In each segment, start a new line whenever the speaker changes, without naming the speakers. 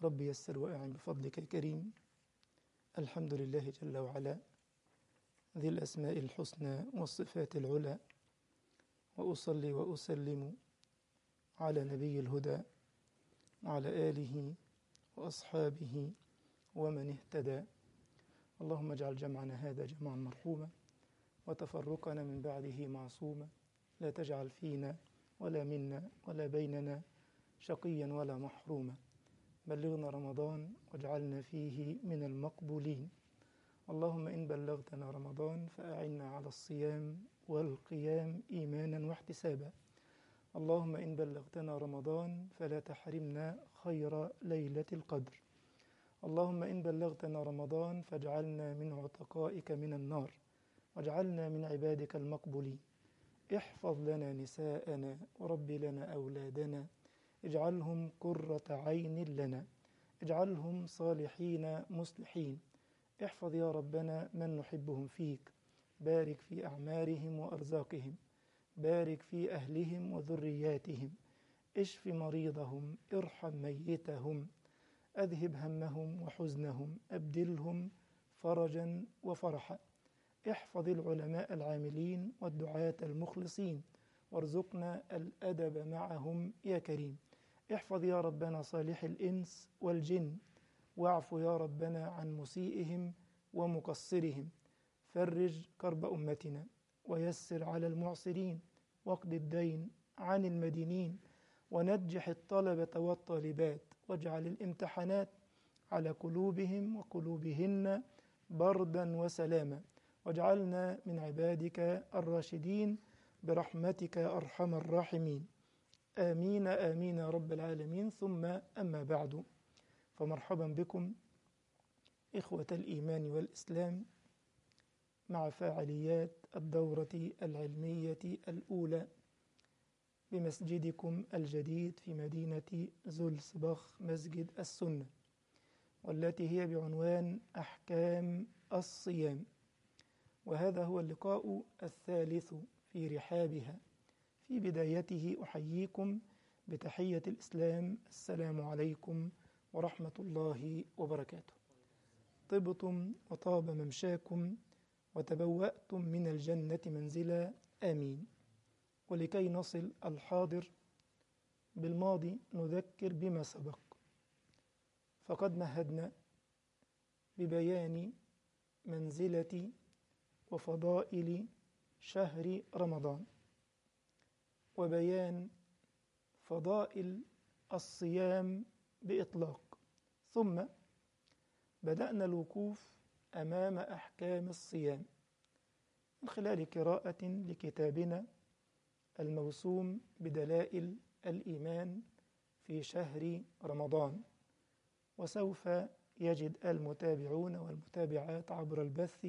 رب يسر وأعن بفضلك يا كريم الحمد لله جل وعلا ذي الأسماء الحسنى والصفات العلى وأصلي وأسلم على نبي الهدى وعلى آله وأصحابه ومن اهتدى اللهم اجعل جمعنا هذا جمعا مرحوما وتفرقنا من بعده معصوما لا تجعل فينا ولا منا ولا بيننا شقيا ولا محروما بلغنا رمضان واجعلنا فيه من المقبولين اللهم إن بلغتنا رمضان فأعنا على الصيام والقيام إيمانا واحتسابا اللهم إن بلغتنا رمضان فلا تحرمنا خير ليلة القدر اللهم إن بلغتنا رمضان فاجعلنا من عتقائك من النار واجعلنا من عبادك المقبولين احفظ لنا نساءنا ورب لنا أولادنا اجعلهم قرة عين لنا اجعلهم صالحين مصلحين احفظ يا ربنا من نحبهم فيك بارك في أعمارهم وأرزاقهم بارك في أهلهم وذرياتهم اشف مريضهم ارحم ميتهم أذهب همهم وحزنهم أبدلهم فرجا وفرحا احفظ العلماء العاملين والدعاة المخلصين وارزقنا الأدب معهم يا كريم احفظ يا ربنا صالح الإنس والجن واعف يا ربنا عن مسيئهم ومقصرهم فرج كرب أمتنا ويسر على المعسرين واقض الدين عن المدينين ونجح الطلبة والطالبات واجعل الامتحانات على قلوبهم وقلوبهن بردا وسلاما واجعلنا من عبادك الراشدين برحمتك يا أرحم الراحمين آمين آمين يا رب العالمين ثم أما بعد فمرحبا بكم إخوة الإيمان والإسلام مع فاعليات الدورة العلمية الأولى بمسجدكم الجديد في مدينة زلسبخ مسجد السنة والتي هي بعنوان أحكام الصيام وهذا هو اللقاء الثالث في رحابها في بدايته أحييكم بتحية الإسلام السلام عليكم ورحمة الله وبركاته طبتم وطاب ممشاكم وتبوأتم من الجنة منزلا آمين ولكي نصل الحاضر بالماضي نذكر بما سبق فقد مهدنا ببيان منزلة وفضائل شهر رمضان وبيان فضائل الصيام بإطلاق ثم بدأنا الوقوف أمام أحكام الصيام من خلال قراءة لكتابنا الموسوم بدلائل الإيمان في شهر رمضان وسوف يجد المتابعون والمتابعات عبر البث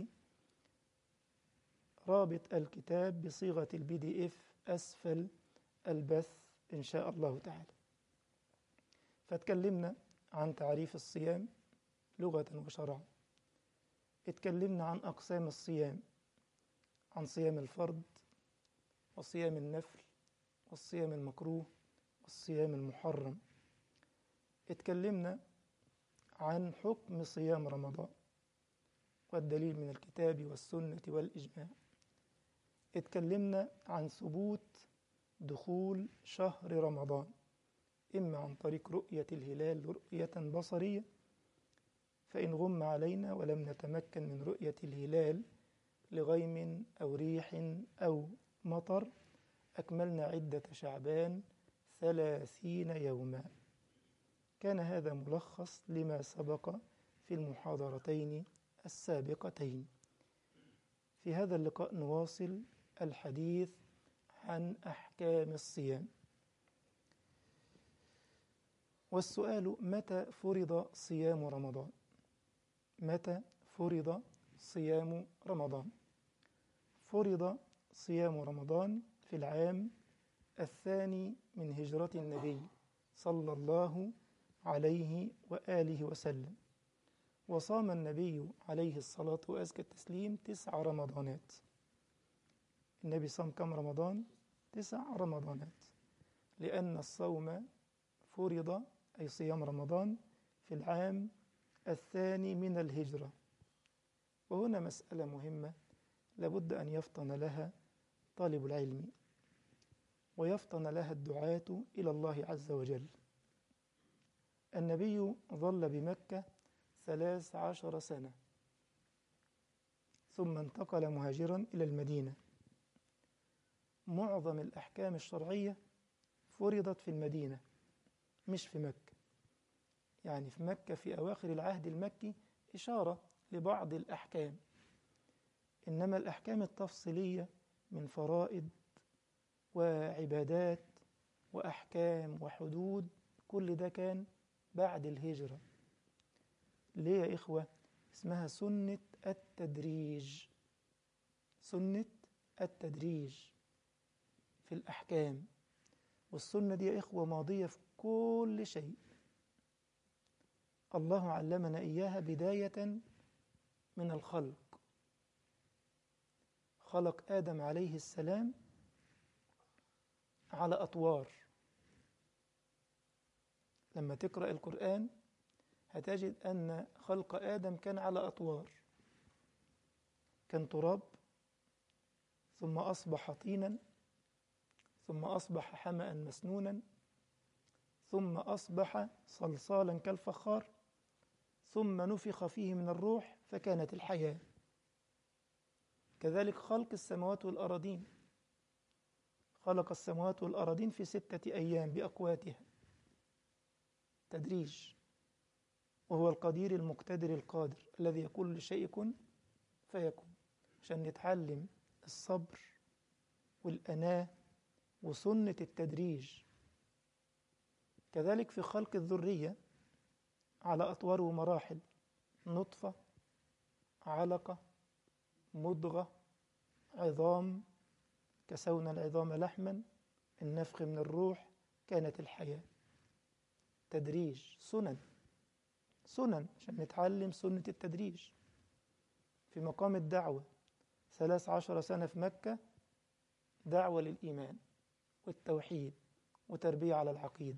رابط الكتاب بصيغة البي دي اف أسفل البث إن شاء الله تعالى فتكلمنا عن تعريف الصيام لغة وشرعا اتكلمنا عن أقسام الصيام عن صيام الفرض وصيام النفل والصيام المكروه والصيام المحرم اتكلمنا عن حكم صيام رمضان والدليل من الكتاب والسنة والإجماع اتكلمنا عن ثبوت دخول شهر رمضان إما عن طريق رؤية الهلال رؤية بصرية فإن غم علينا ولم نتمكن من رؤية الهلال لغيم أو ريح أو مطر أكملنا عدة شعبان ثلاثين يوما كان هذا ملخص لما سبق في المحاضرتين السابقتين في هذا اللقاء نواصل الحديث عن أحكام الصيام والسؤال متى فرض صيام رمضان متى فرض صيام رمضان فرض صيام رمضان في العام الثاني من هجرة النبي صلى الله عليه وآله وسلم وصام النبي عليه الصلاة وأزكى التسليم تسع رمضانات النبي صام كم رمضان؟ تسع رمضانات لأن الصوم فرض أي صيام رمضان في العام الثاني من الهجرة وهنا مسألة مهمة لابد أن يفطن لها طالب العلم ويفطن لها الدعاة إلى الله عز وجل النبي ظل بمكة ثلاث عشر سنة ثم انتقل مهاجرا إلى المدينة معظم الأحكام الشرعية فرضت في المدينة مش في مكة يعني في مكة في أواخر العهد المكي إشارة لبعض الأحكام إنما الأحكام التفصيلية من فرائض وعبادات وأحكام وحدود كل ده كان بعد الهجرة ليه يا إخوة؟ اسمها سنة التدريج سنة التدريج في الأحكام والسنة دي يا إخوة ماضية في كل شيء الله علمنا إياها بداية من الخلق خلق آدم عليه السلام على أطوار لما تقرأ القرآن هتجد أن خلق آدم كان على أطوار كان تراب ثم أصبح طينا ثم أصبح حمأ مسنونا ثم أصبح صلصالا كالفخار ثم نفخ فيه من الروح فكانت الحياة كذلك خلق السماوات والأراضين خلق السماوات والأراضين في ستة أيام بأقواتها تدريج وهو القدير المقتدر القادر الذي يقول لشيء كن فيكون عشان نتعلم الصبر والأناة وسنة التدريج كذلك في خلق الذرية على أطوار ومراحل نطفة علقة مضغة عظام كسونا العظام لحما النفخ من الروح كانت الحياة تدريج سنن سنن عشان نتعلم سنة التدريج في مقام الدعوة ثلاث عشر سنة في مكة دعوة للإيمان والتوحيد وتربية على العقيدة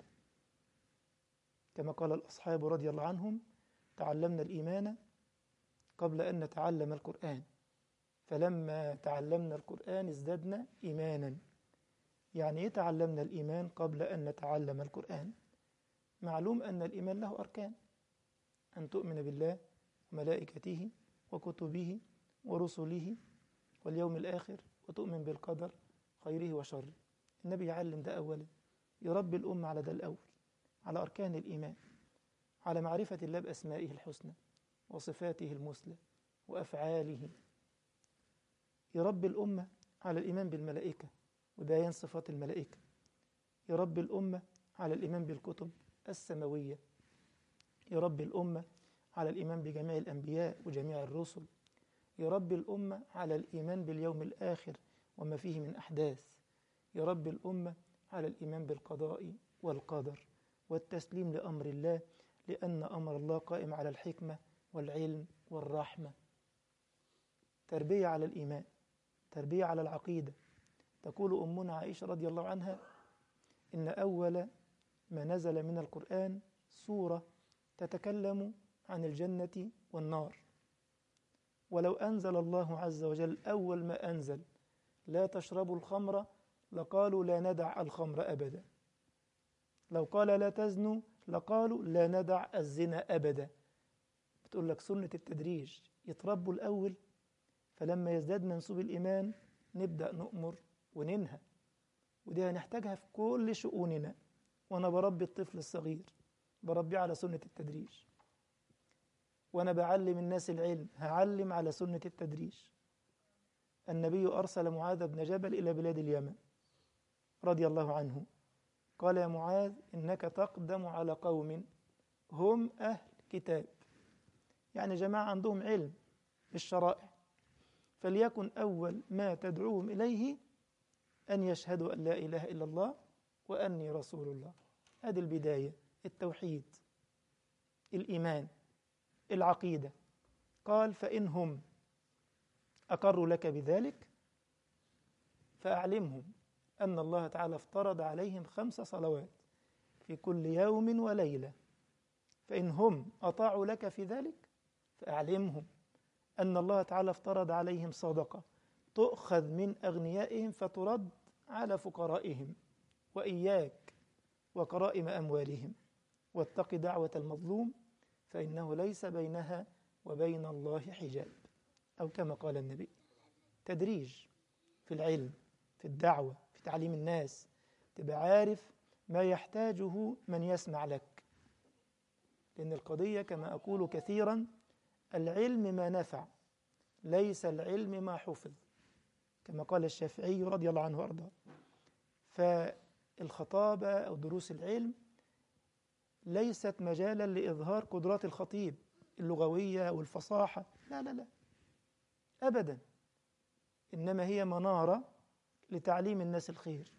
كما قال الأصحاب رضي الله عنهم تعلمنا الإيمان قبل أن نتعلم القرآن فلما تعلمنا القرآن ازددنا إيمانا يعني إيه تعلمنا الإيمان قبل أن نتعلم القرآن معلوم أن الإيمان له أركان أن تؤمن بالله وملائكته وكتبه ورسله واليوم الآخر وتؤمن بالقدر خيره وشره النبي يعلم ده أولا يربي الأمة على ده الأول على أركان الإيمان على معرفة الله بأسمائه الحسنى وصفاته المثلى وأفعاله يربي الأمة على الإيمان بالملائكة وبيان صفات الملائكة يربي الأمة على الإيمان بالكتب السماوية يربي الأمة على الإيمان بجميع الأنبياء وجميع الرسل يربي الأمة على الإيمان باليوم الآخر وما فيه من أحداث يربي الأمة على الإيمان بالقضاء والقدر والتسليم لأمر الله لأن أمر الله قائم على الحكمة والعلم والرحمة تربية على الإيمان تربية على العقيدة تقول أمنا عائشة رضي الله عنها إن أول ما نزل من القرآن سورة تتكلم عن الجنة والنار ولو أنزل الله عز وجل أول ما أنزل لا تشربوا الخمر لقالوا لا ندع الخمر أبدا لو قال لا تزنوا لقالوا لا ندع الزنا أبدا بتقول لك سنة التدريج يتربوا الأول فلما يزداد منسوب الإيمان نبدأ نؤمر وننهى ودي هنحتاجها في كل شؤوننا وأنا بربي الطفل الصغير بربيه على سنة التدريج وأنا بعلم الناس العلم هعلم على سنة التدريج النبي أرسل معاذ بن جبل إلى بلاد اليمن رضي الله عنه قال يا معاذ إنك تقدم على قوم هم أهل كتاب يعني جماعة عندهم علم بالشرائع فليكن أول ما تدعوهم إليه أن يشهدوا أن لا إله إلا الله وأني رسول الله هذه البداية التوحيد الإيمان العقيدة قال فإنهم أقروا لك بذلك فأعلمهم أن الله تعالى افترض عليهم خمس صلوات في كل يوم وليلة فإن هم أطاعوا لك في ذلك فأعلمهم أن الله تعالى افترض عليهم صدقة تؤخذ من أغنيائهم فترد على فقرائهم وإياك وكرائم أموالهم واتق دعوة المظلوم فإنه ليس بينها وبين الله حجاب أو كما قال النبي تدريج في العلم في الدعوة في تعليم الناس تبقى عارف ما يحتاجه من يسمع لك لأن القضية كما أقول كثيرا العلم ما نفع ليس العلم ما حفظ كما قال الشافعي رضي الله عنه وأرضاه فالخطابة أو دروس العلم ليست مجالا لإظهار قدرات الخطيب اللغوية والفصاحة لا لا لا أبدا إنما هي منارة لتعليم الناس الخير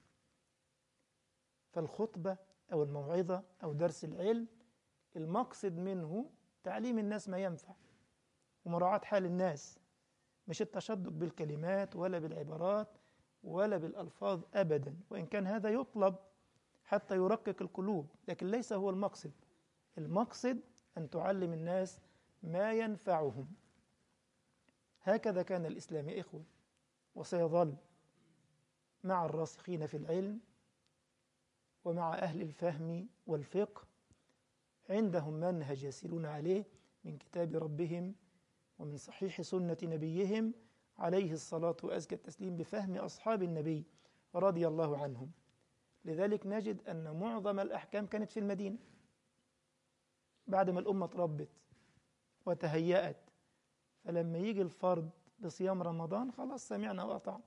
فالخطبة أو الموعظة أو درس العلم المقصد منه تعليم الناس ما ينفع ومراعاة حال الناس مش التشدق بالكلمات ولا بالعبارات ولا بالألفاظ أبدا وإن كان هذا يطلب حتى يرقق القلوب لكن ليس هو المقصد المقصد أن تعلم الناس ما ينفعهم هكذا كان الإسلام يا إخوة وسيظل مع الراسخين في العلم ومع أهل الفهم والفقه عندهم منهج يسيرون عليه من كتاب ربهم ومن صحيح سنة نبيهم عليه الصلاة وأزكى التسليم بفهم أصحاب النبي رضي الله عنهم لذلك نجد أن معظم الأحكام كانت في المدينة بعد ما الأمة تربت وتهيأت فلما يجي الفرض بصيام رمضان خلاص سمعنا وأطعنا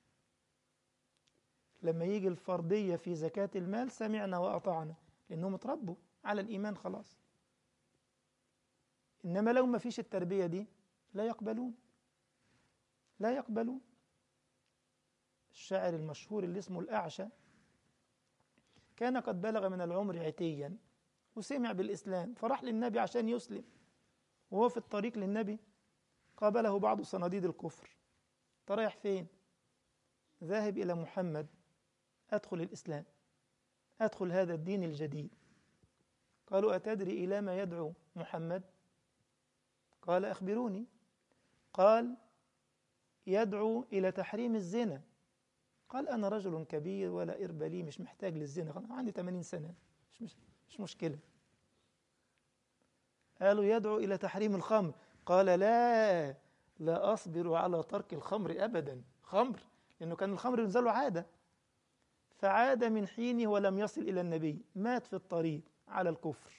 لما يجي الفرضية في زكاة المال سمعنا وأطعنا لأنهم اتربوا على الإيمان خلاص إنما لو ما فيش التربية دي لا يقبلون لا يقبلون الشاعر المشهور اللي اسمه الأعشى كان قد بلغ من العمر عتيا وسمع بالإسلام فراح للنبي عشان يسلم وهو في الطريق للنبي قابله بعض صناديد الكفر رايح فين ذاهب إلى محمد أدخل الإسلام أدخل هذا الدين الجديد قالوا أتدري إلى ما يدعو محمد قال أخبروني قال يدعو إلى تحريم الزنا قال أنا رجل كبير ولا إرب لي مش محتاج للزنا عندي 80 سنة مش, مش, مش مشكلة قالوا يدعو إلى تحريم الخمر قال لا لا أصبر على ترك الخمر أبدا خمر لأنه كان الخمر ينزل له عادة فعاد من حينه ولم يصل إلى النبي مات في الطريق على الكفر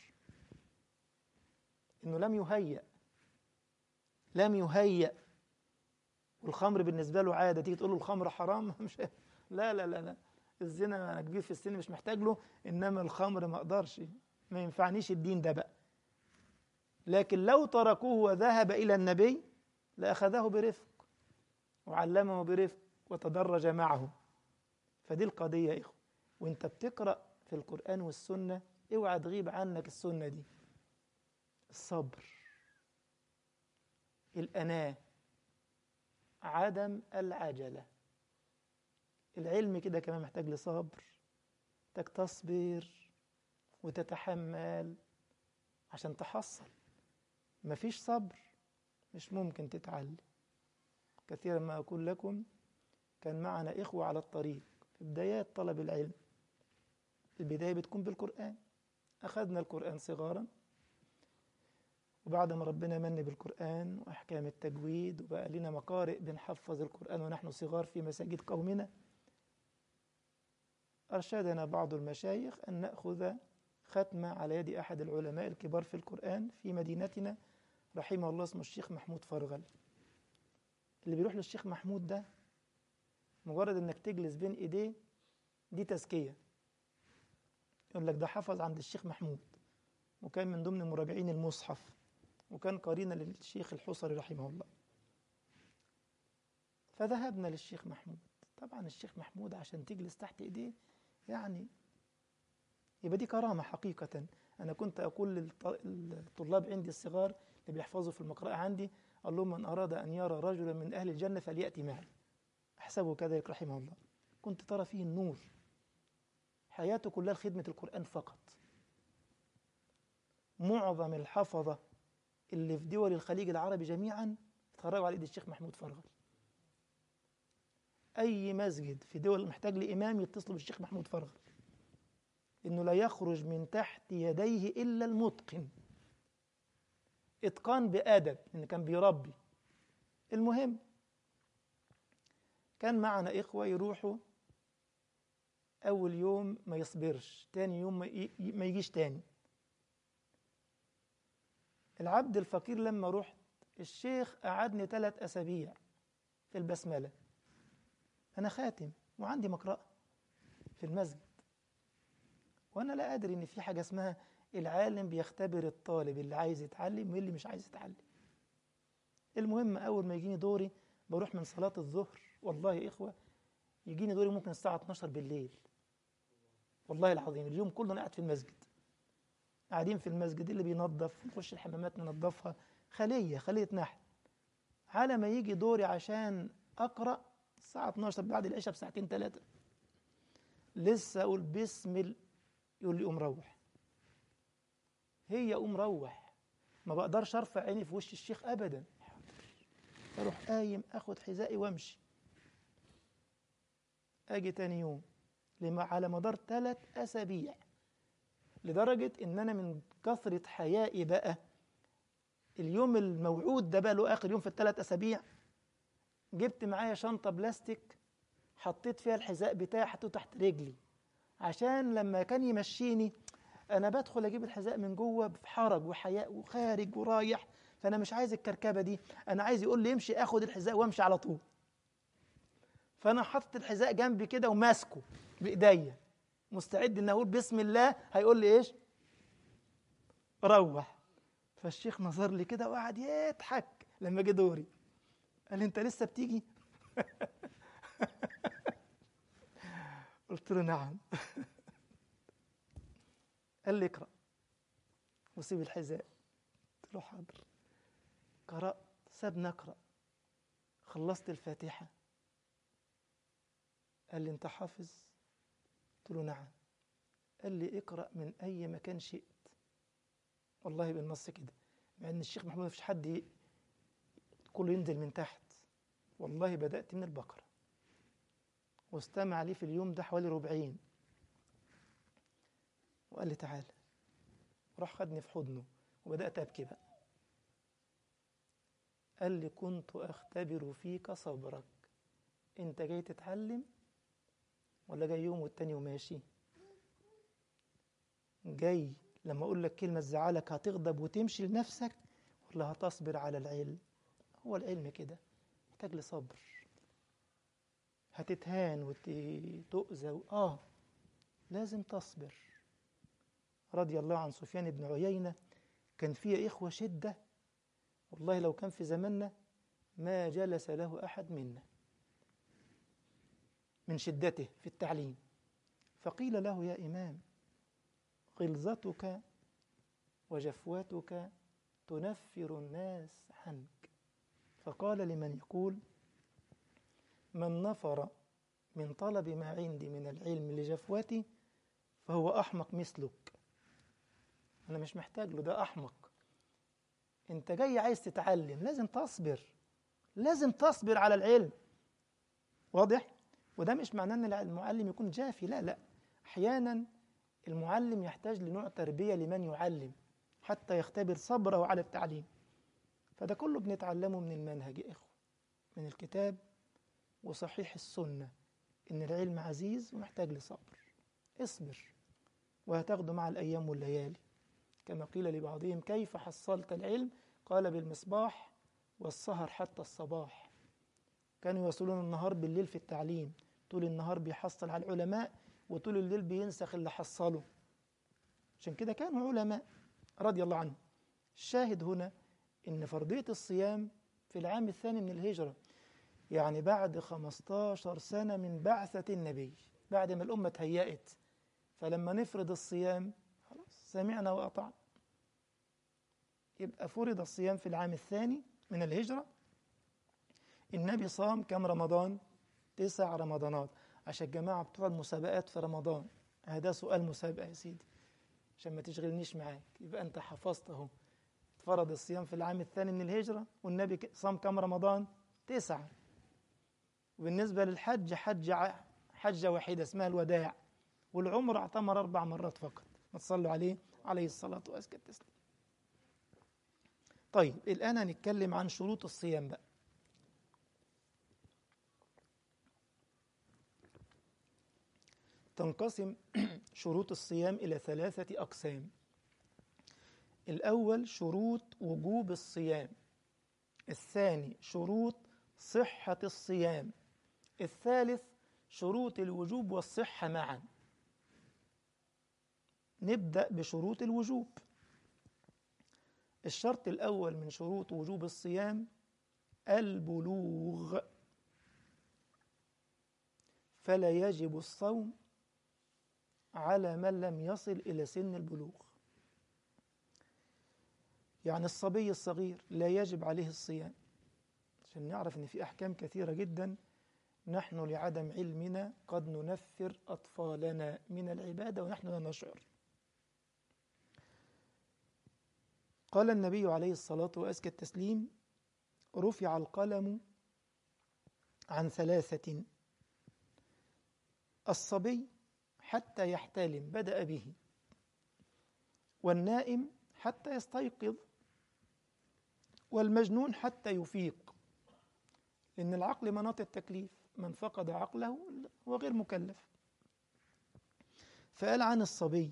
إنه لم يهيأ لم يهيأ والخمر بالنسبة له عادة تيجي تقول له الخمر حرام مش لا لا لا لا الزنا أنا كبير في السن مش محتاج له إنما الخمر ما أقدرش ما ينفعنيش الدين ده بقى لكن لو تركوه وذهب إلى النبي لأخذه برفق وعلمه برفق وتدرج معه فدي القضية يا إخوة وانت بتقرأ في القرآن والسنة اوعى تغيب عنك السنة دي الصبر الأناة عدم العجلة العلم كده كمان محتاج لصبر محتاج تصبر وتتحمل عشان تحصل مفيش صبر مش ممكن تتعلم كثيرا ما أقول لكم كان معنا إخوة على الطريق في بدايات طلب العلم البداية بتكون بالقرآن أخذنا القرآن صغارا وبعد ما ربنا من بالقرآن وأحكام التجويد وبقى لنا مقارئ بنحفظ القرآن ونحن صغار في مساجد قومنا أرشدنا بعض المشايخ أن نأخذ ختمة على يد أحد العلماء الكبار في القرآن في مدينتنا رحمه الله اسمه الشيخ محمود فرغل اللي بيروح للشيخ محمود ده مجرد انك تجلس بين ايديه دي تزكية يقول لك ده حفظ عند الشيخ محمود وكان من ضمن مراجعين المصحف وكان قرينا للشيخ الحصري رحمه الله فذهبنا للشيخ محمود طبعا الشيخ محمود عشان تجلس تحت ايديه يعني يبقى دي كرامة حقيقة أنا كنت أقول للطلاب عندي الصغار اللي بيحفظوا في المقرأة عندي قال لهم من أراد أن يرى رجلا من أهل الجنة فليأتي معي أحسبه كذلك رحمه الله كنت ترى فيه النور حياته كلها لخدمة القرآن فقط معظم الحفظة اللي في دول الخليج العربي جميعا اتخرجوا على ايد الشيخ محمود فرغل اي مسجد في دول محتاج لامام يتصلوا بالشيخ محمود فرغل انه لا يخرج من تحت يديه الا المتقن اتقان بادب ان كان بيربي المهم كان معنا اخوه يروحوا اول يوم ما يصبرش تاني يوم ما يجيش تاني العبد الفقير لما رحت الشيخ قعدني ثلاث أسابيع في البسملة أنا خاتم وعندي مقرأة في المسجد وأنا لا أدري إن في حاجة اسمها العالم بيختبر الطالب اللي عايز يتعلم واللي مش عايز يتعلم المهم أول ما يجيني دوري بروح من صلاة الظهر والله يا إخوة يجيني دوري ممكن الساعة 12 بالليل والله العظيم اليوم كله أنا قاعد في المسجد قاعدين في المسجد اللي بينظف نخش الحمامات ننظفها خلية خلية نحل على ما يجي دوري عشان أقرأ الساعة 12 بعد العشاء بساعتين ثلاثة لسه أقول بسم ال... يقول لي قوم روح هي قوم روح ما بقدرش أرفع عيني في وش الشيخ أبدا أروح قايم أخد حذائي وأمشي أجي تاني يوم لما على مدار ثلاث أسابيع لدرجة إن أنا من كثرة حيائي بقى اليوم الموعود ده بقى له آخر يوم في الثلاث أسابيع جبت معايا شنطة بلاستيك حطيت فيها الحذاء بتاعي حطيته تحت رجلي عشان لما كان يمشيني أنا بدخل أجيب الحذاء من جوه بحرج وحياء وخارج ورايح فأنا مش عايز الكركبة دي أنا عايز يقول لي امشي آخد الحذاء وأمشي على طول فأنا حاطط الحذاء جنبي كده وماسكه بإيديا مستعد ان اقول بسم الله هيقول لي ايش روح فالشيخ نظر لي كده وقعد يضحك لما جه دوري قال لي انت لسه بتيجي قلت له نعم قال لي اقرا وسيب الحذاء قلت له حاضر قرات سابني اقرا خلصت الفاتحه قال لي انت حافظ قلت له نعم قال لي اقرأ من أي مكان شئت والله بالنص كده مع أن الشيخ محمود مفيش حد كله ينزل من تحت والله بدأت من البقرة واستمع لي في اليوم ده حوالي ربعين وقال لي تعالى راح خدني في حضنه وبدأت أبكي بقى قال لي كنت أختبر فيك صبرك أنت جاي تتعلم ولا جاي يوم والتاني وماشي جاي لما اقول لك كلمه تزعلك هتغضب وتمشي لنفسك ولا هتصبر على العلم هو العلم كده محتاج لصبر هتتهان وتؤذى اه لازم تصبر رضي الله عن سفيان بن عيينة كان فيه إخوة شدة والله لو كان في زماننا ما جلس له أحد منا من شدته في التعليم فقيل له يا إمام غلظتك وجفوتك تنفر الناس عنك فقال لمن يقول من نفر من طلب ما عندي من العلم لجفوتي فهو أحمق مثلك أنا مش محتاج له ده أحمق أنت جاي عايز تتعلم لازم تصبر لازم تصبر على العلم واضح؟ وده مش معناه ان المعلم يكون جافي لا لا احيانا المعلم يحتاج لنوع تربيه لمن يعلم حتى يختبر صبره على التعليم فده كله بنتعلمه من المنهج يا اخوه من الكتاب وصحيح السنه ان العلم عزيز ومحتاج لصبر اصبر وهتاخده مع الايام والليالي كما قيل لبعضهم كيف حصلت العلم قال بالمصباح والسهر حتى الصباح كانوا يوصلون النهار بالليل في التعليم طول النهار بيحصل على العلماء وطول الليل بينسخ اللي حصله عشان كده كانوا علماء رضي الله عنهم الشاهد هنا ان فرضية الصيام في العام الثاني من الهجرة يعني بعد 15 سنة من بعثة النبي بعد ما الأمة تهيأت فلما نفرض الصيام خلاص سمعنا وأطعنا يبقى فرض الصيام في العام الثاني من الهجرة النبي صام كم رمضان تسع رمضانات عشان الجماعة بتوع المسابقات في رمضان هذا سؤال مسابقة يا سيدي عشان ما تشغلنيش معاك يبقى أنت حفظت أهو فرض الصيام في العام الثاني من الهجرة والنبي صام كم رمضان تسعة وبالنسبة للحج حج حجة واحدة اسمها الوداع والعمر اعتمر أربع مرات فقط ما تصلوا عليه عليه الصلاة وأزكى التسليم طيب الآن هنتكلم عن شروط الصيام بقى تنقسم شروط الصيام إلى ثلاثة أقسام الأول شروط وجوب الصيام الثاني شروط صحة الصيام الثالث شروط الوجوب والصحة معا نبدأ بشروط الوجوب الشرط الأول من شروط وجوب الصيام البلوغ فلا يجب الصوم على من لم يصل إلى سن البلوغ يعني الصبي الصغير لا يجب عليه الصيام عشان نعرف ان في احكام كثيره جدا نحن لعدم علمنا قد ننفر اطفالنا من العباده ونحن لا نشعر قال النبي عليه الصلاه وازكى التسليم رفع القلم عن ثلاثه الصبي حتى يحتلم بدا به والنائم حتى يستيقظ والمجنون حتى يفيق لأن العقل مناط التكليف من فقد عقله هو غير مكلف فقال عن الصبي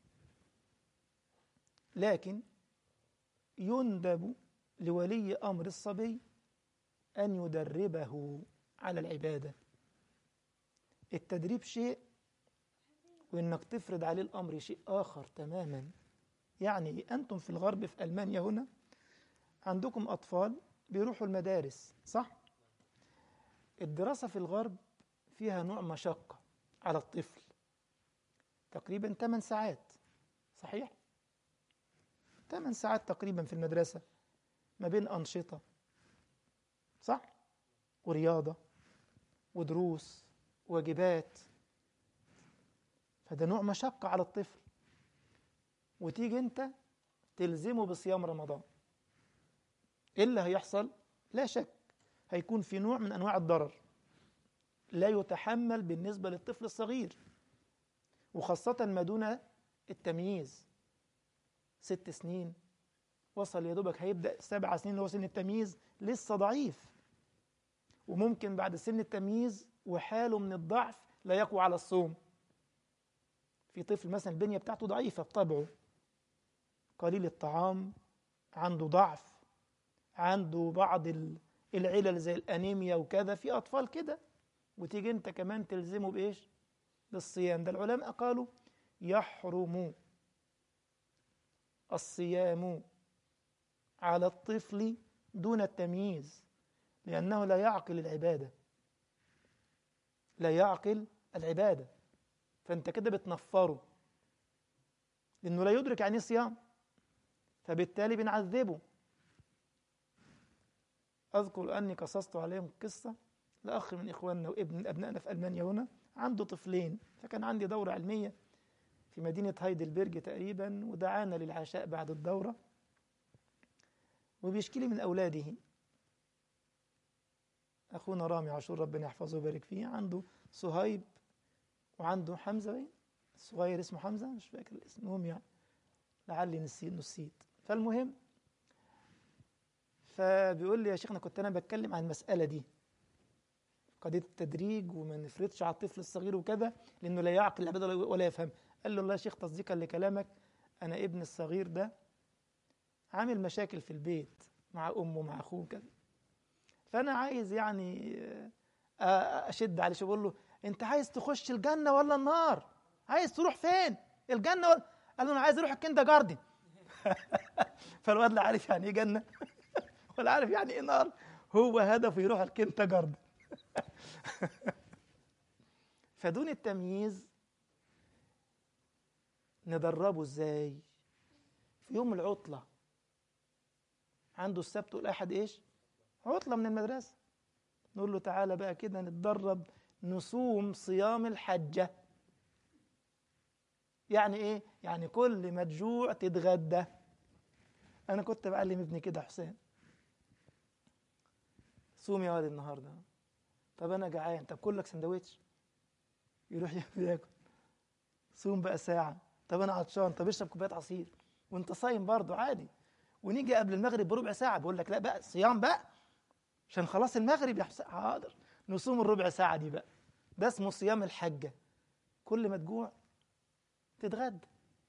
لكن يندب لولي أمر الصبي أن يدربه على العبادة التدريب شيء وإنك تفرض عليه الأمر شيء آخر تماما يعني أنتم في الغرب في ألمانيا هنا عندكم أطفال بيروحوا المدارس صح؟ الدراسة في الغرب فيها نوع مشقة على الطفل تقريبا 8 ساعات صحيح؟ 8 ساعات تقريبا في المدرسة ما بين أنشطة صح؟ ورياضة ودروس واجبات فده نوع مشقة على الطفل وتيجي انت تلزمه بصيام رمضان ايه اللي هيحصل لا شك هيكون في نوع من انواع الضرر لا يتحمل بالنسبه للطفل الصغير وخاصه ما دون التمييز ست سنين وصل يا دوبك هيبدا سبع سنين اللي هو سن التمييز لسه ضعيف وممكن بعد سن التمييز وحاله من الضعف لا يقوى على الصوم في طفل مثلا البنيه بتاعته ضعيفه بطبعه قليل الطعام عنده ضعف عنده بعض العلل زي الانيميا وكذا في اطفال كده وتيجي انت كمان تلزمه بايش بالصيام ده العلماء قالوا يحرم الصيام على الطفل دون التمييز لانه لا يعقل العباده لا يعقل العباده فانت كده بتنفره لانه لا يدرك يعني صيام فبالتالي بنعذبه أذكر أني قصصت عليهم قصة لأخ من إخواننا وابن من أبنائنا في ألمانيا هنا عنده طفلين فكان عندي دورة علمية في مدينة هايدلبرج تقريبا ودعانا للعشاء بعد الدورة وبيشكي لي من أولاده أخونا رامي عاشور ربنا يحفظه ويبارك فيه عنده صهيب وعنده حمزة بين الصغير اسمه حمزة مش فاكر الاسم المهم يعني لعلي نسيت نسيت فالمهم فبيقول لي يا شيخنا كنت انا بتكلم عن المساله دي قضيه التدريج وما نفرضش على الطفل الصغير وكذا لانه لا يعقل العباده ولا يفهم قال له الله يا شيخ تصديقا لكلامك انا ابن الصغير ده عامل مشاكل في البيت مع امه مع اخوه كذا فانا عايز يعني اشد عليه شو بقول له انت عايز تخش الجنه ولا النار عايز تروح فين الجنه ولا قال له انا عايز اروح الكندا جاردن فالواد لا عارف يعني ايه جنه ولا عارف يعني ايه نار هو هدفه يروح الكندا جاردن فدون التمييز ندربه ازاي في يوم العطله عنده السبت والاحد ايش عطله من المدرسه نقول له تعالى بقى كده نتدرب نصوم صيام الحجه يعني ايه يعني كل ما تجوع تتغدى انا كنت بعلم ابني كده حسين صوم يا ولد النهارده طب انا جعان طب كلك سندوتش يروح ياكل صوم بقى ساعه طب انا عطشان طب اشرب كوبايه عصير وانت صايم برضه عادي ونيجي قبل المغرب بربع ساعه بقول لك لا بقى صيام بقى عشان خلاص المغرب يا حسين حاضر نصوم الربع ساعه دي بقى ده اسمه صيام الحجه كل ما تجوع تتغدى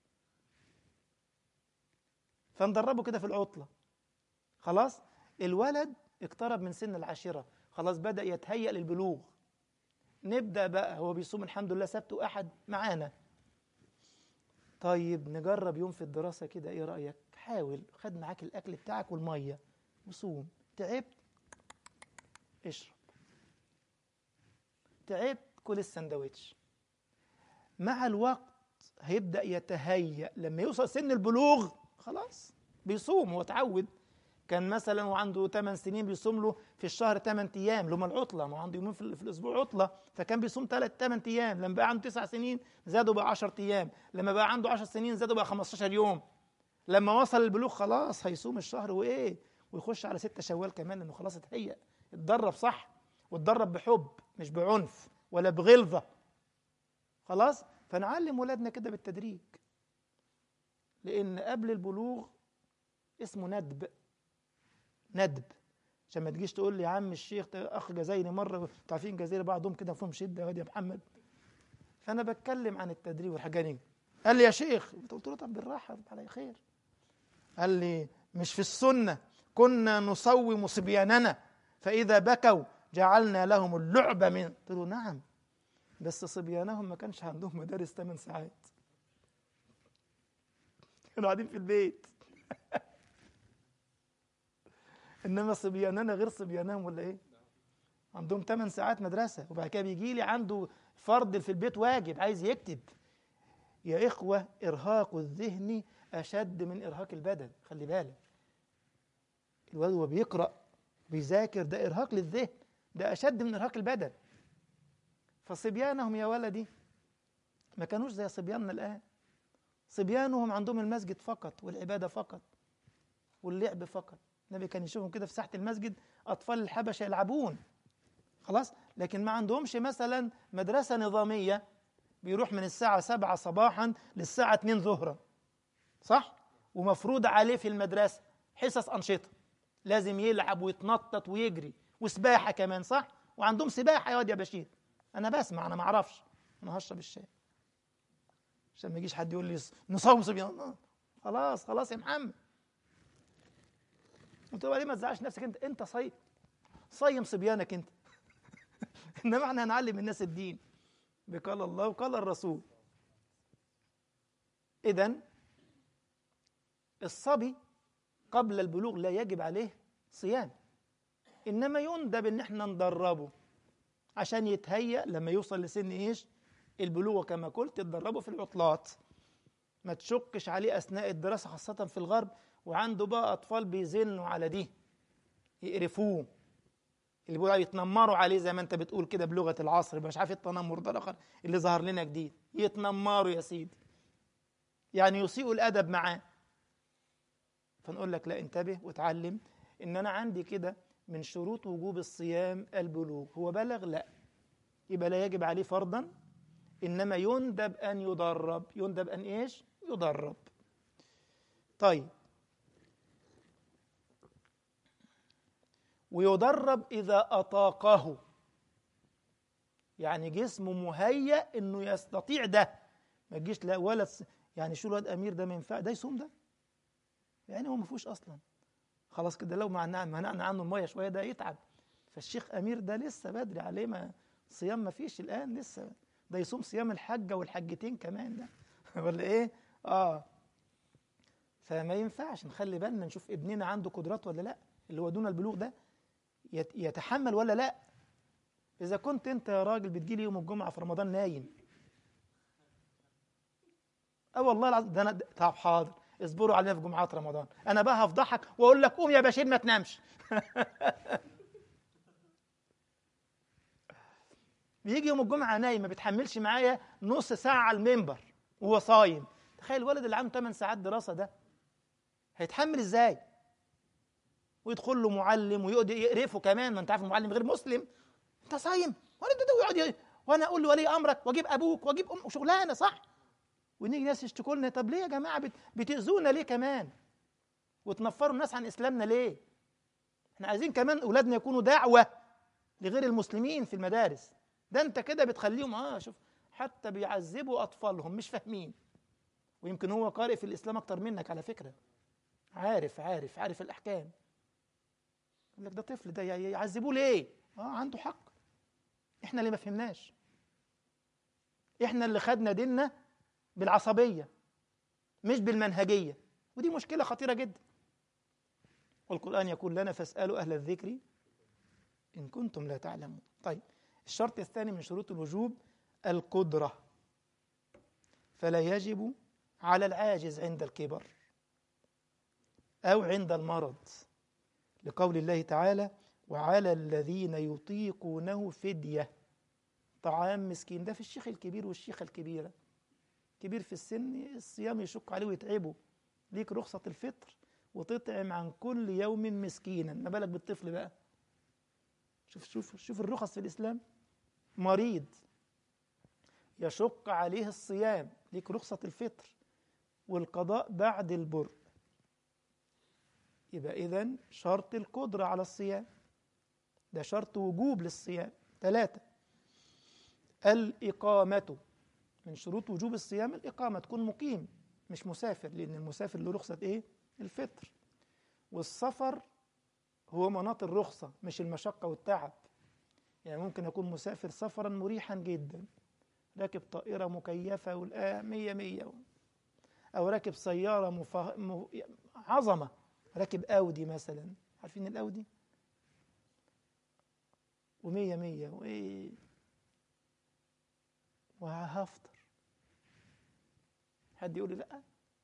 فندربه كده في العطله خلاص الولد اقترب من سن العاشره خلاص بدا يتهيأ للبلوغ نبدا بقى هو بيصوم الحمد لله سبت واحد معانا طيب نجرب يوم في الدراسه كده ايه رايك حاول خد معاك الاكل بتاعك والميه وصوم تعبت اشرب تعبت كل السندوتش مع الوقت هيبدا يتهيأ لما يوصل سن البلوغ خلاص بيصوم هو اتعود كان مثلا وعنده 8 سنين بيصوم له في الشهر 8 ايام اللي هم العطله ما عنده يومين في, في الاسبوع عطله فكان بيصوم 3 8 ايام لما بقى عنده 9 سنين زادوا بقى 10 ايام لما بقى عنده 10 سنين زادوا بقى 15 يوم لما وصل البلوغ خلاص هيصوم الشهر وايه ويخش على 6 شوال كمان لانه خلاص اتهيأ اتدرب صح واتدرب بحب مش بعنف ولا بغلظه خلاص فنعلم ولادنا كده بالتدريج لان قبل البلوغ اسمه ندب ندب عشان ما تجيش تقول لي يا عم الشيخ اخ جزائري مره عارفين الجزائر بعضهم كده فيهم شده يا واد يا محمد فانا بتكلم عن التدريب والحاجات قال لي يا شيخ قلت له طب بالراحه على خير قال لي مش في السنه كنا نصوم صبياننا فاذا بكوا جعلنا لهم اللعب من قلت له نعم بس صبيانهم ما كانش عندهم مدارس 8 ساعات كانوا قاعدين في البيت انما صبياننا غير صبيانهم ولا ايه عندهم 8 ساعات مدرسه وبعد كده بيجي لي عنده فرض في البيت واجب عايز يكتب يا اخوه ارهاق الذهن اشد من ارهاق البدن خلي بالك الولد وهو بيقرا بيذاكر ده ارهاق للذهن ده اشد من ارهاق البدن فصبيانهم يا ولدي ما كانوش زي صبياننا الان صبيانهم عندهم المسجد فقط والعباده فقط واللعب فقط النبي كان يشوفهم كده في ساحه المسجد اطفال الحبشه يلعبون خلاص لكن ما عندهمش مثلا مدرسه نظاميه بيروح من الساعه 7 صباحا للساعه 2 ظهرا صح ومفروض عليه في المدرسه حصص انشطه لازم يلعب ويتنطط ويجري وسباحه كمان صح وعندهم سباحه يا واد يا بشير انا بسمع انا ما اعرفش انا هشرب الشاي عشان ما يجيش حد يقول لي نصوم صبيان خلاص خلاص يا محمد قلت له ليه ما تزعلش نفسك انت انت صيم صيم صبيانك انت انما احنا هنعلم الناس الدين بقال الله وقال الرسول اذا الصبي قبل البلوغ لا يجب عليه صيام انما يندب ان احنا ندربه عشان يتهيأ لما يوصل لسن ايش البلوغ كما قلت تدربه في العطلات ما تشقش عليه اثناء الدراسه خاصه في الغرب وعنده بقى اطفال بيزنوا على دي يقرفوه اللي بيقولوا يتنمروا عليه زي ما انت بتقول كده بلغه العصر مش عارف التنمر ده الاخر اللي ظهر لنا جديد يتنمروا يا سيدي يعني يسيئوا الادب معاه فنقول لك لا انتبه وتعلم ان انا عندي كده من شروط وجوب الصيام البلوغ هو بلغ لا يبقى لا يجب عليه فرضا انما يندب ان يدرب يندب ان ايش يدرب طيب ويدرب اذا اطاقه يعني جسمه مهيأ انه يستطيع ده ما تجيش لا ولا يعني شو الواد امير ده ما ينفع ده يصوم ده يعني هو ما فيهوش اصلا خلاص كده لو منعنا عنه الميه شويه ده يتعب فالشيخ امير ده لسه بدري عليه ما صيام ما فيش الان لسه ده يصوم صيام الحجه والحجتين كمان ده ولا ايه اه فما ينفعش نخلي بالنا نشوف ابننا عنده قدرات ولا لا اللي هو دون البلوغ ده يتحمل ولا لا اذا كنت انت يا راجل بتجيلي يوم الجمعه في رمضان نايم اه والله العظيم ده انا طب حاضر اصبروا علينا في جمعات رمضان انا بقى هفضحك واقول لك قوم يا بشير ما تنامش بيجي يوم الجمعه نايم ما بيتحملش معايا نص ساعه على المنبر وهو صايم تخيل الولد اللي عنده 8 ساعات دراسة ده هيتحمل ازاي ويدخل له معلم ويقعد يقرفه كمان ما انت عارف المعلم غير مسلم انت صايم وانا ده ويقعد وانا اقول لولي امرك واجيب ابوك واجيب ام شغلانه صح ونيجي ناس يشتكوا لنا طب ليه يا جماعه بت... بتاذونا ليه كمان وتنفروا الناس عن اسلامنا ليه احنا عايزين كمان اولادنا يكونوا دعوه لغير المسلمين في المدارس ده انت كده بتخليهم اه شوف حتى بيعذبوا اطفالهم مش فاهمين ويمكن هو قارئ في الاسلام اكتر منك على فكره عارف عارف عارف الاحكام يقول لك ده طفل ده يعذبوه ليه اه عنده حق احنا اللي ما فهمناش احنا اللي خدنا ديننا بالعصبيه مش بالمنهجيه ودي مشكله خطيره جدا والقران يقول لنا فاسالوا اهل الذكر ان كنتم لا تعلمون طيب الشرط الثاني من شروط الوجوب القدره فلا يجب على العاجز عند الكبر او عند المرض لقول الله تعالى وعلى الذين يطيقونه فدية طعام مسكين ده في الشيخ الكبير والشيخة الكبيرة كبير في السن الصيام يشق عليه ويتعبه ليك رخصة الفطر وتطعم عن كل يوم مسكينا ما بالك بالطفل بقى شوف شوف شوف الرخص في الإسلام مريض يشق عليه الصيام ليك رخصة الفطر والقضاء بعد البر يبقى إذا شرط القدرة على الصيام ده شرط وجوب للصيام ثلاثة الإقامة من شروط وجوب الصيام الإقامة تكون مقيم مش مسافر لأن المسافر له رخصة إيه؟ الفطر والسفر هو مناط الرخصة مش المشقة والتعب يعني ممكن أكون مسافر سفرا مريحا جدا راكب طائرة مكيفة والآه مية مية أو راكب سيارة مفه... م... عظمة راكب أودي مثلا عارفين الأودي ومية مية وإيه وهفطر حد يقول لي لا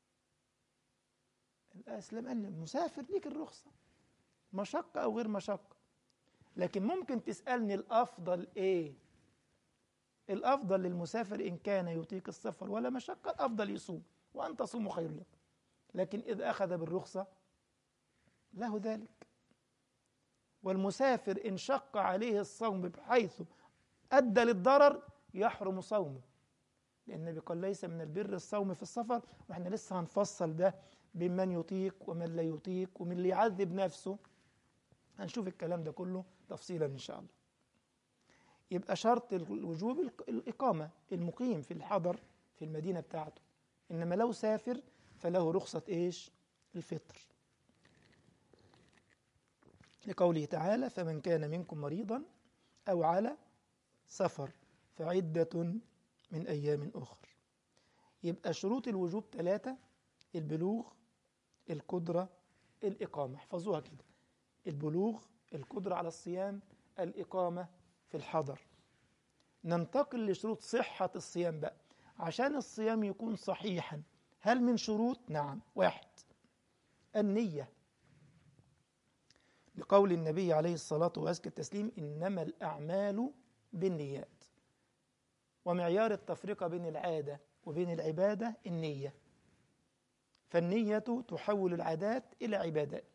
الاسلام قال لي مسافر ليك الرخصه مشقه او غير مشقه لكن ممكن تسالني الافضل ايه الافضل للمسافر ان كان يطيق السفر ولا مشقه الافضل يصوم وان تصوموا خير لكم لكن اذا اخذ بالرخصه له ذلك والمسافر ان شق عليه الصوم بحيث ادى للضرر يحرم صومه لأن النبي قال ليس من البر الصوم في السفر وإحنا لسه هنفصل ده بمن يطيق ومن لا يطيق ومن اللي يعذب نفسه هنشوف الكلام ده كله تفصيلا إن شاء الله يبقى شرط الوجوب الإقامة المقيم في الحضر في المدينة بتاعته إنما لو سافر فله رخصة إيش الفطر لقوله تعالى فمن كان منكم مريضا أو على سفر فعدة من أيام أخر يبقى شروط الوجوب ثلاثة البلوغ القدرة الإقامة احفظوها كده البلوغ القدرة على الصيام الإقامة في الحضر ننتقل لشروط صحة الصيام بقى عشان الصيام يكون صحيحا هل من شروط؟ نعم واحد النية لقول النبي عليه الصلاة وأزكى التسليم إنما الأعمال بالنيات ومعيار التفرقة بين العادة وبين العبادة النية فالنية تحول العادات إلى عبادات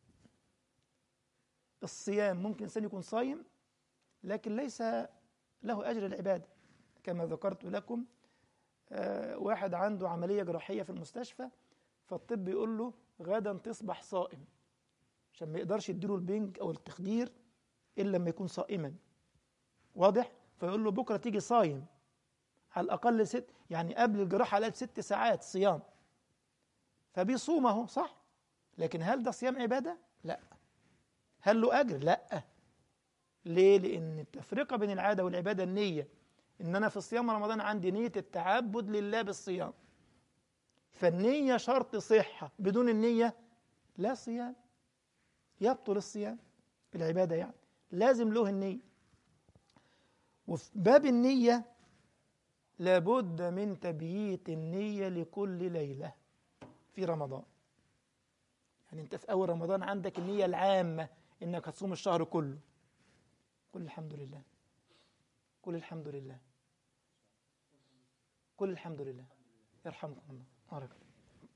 الصيام ممكن إنسان يكون صايم لكن ليس له أجر العبادة كما ذكرت لكم آه واحد عنده عملية جراحية في المستشفى فالطب يقول له غدا تصبح صائم عشان ما يقدرش يديله البنج أو التخدير إلا لما يكون صائما واضح؟ فيقول له بكرة تيجي صايم على الأقل ست يعني قبل الجراحة على ست ساعات صيام فبيصوم اهو صح لكن هل ده صيام عبادة؟ لا هل له أجر؟ لا ليه؟ لأن التفرقة بين العادة والعبادة النية إن أنا في صيام رمضان عندي نية التعبد لله بالصيام فالنية شرط صحة بدون النية لا صيام يبطل الصيام العبادة يعني لازم له النية وفي باب النية لابد من تبييت النية لكل ليلة في رمضان يعني انت في اول رمضان عندك النية العامة انك هتصوم الشهر كله قل الحمد لله قل الحمد لله قل الحمد لله يرحمكم الله بارك الله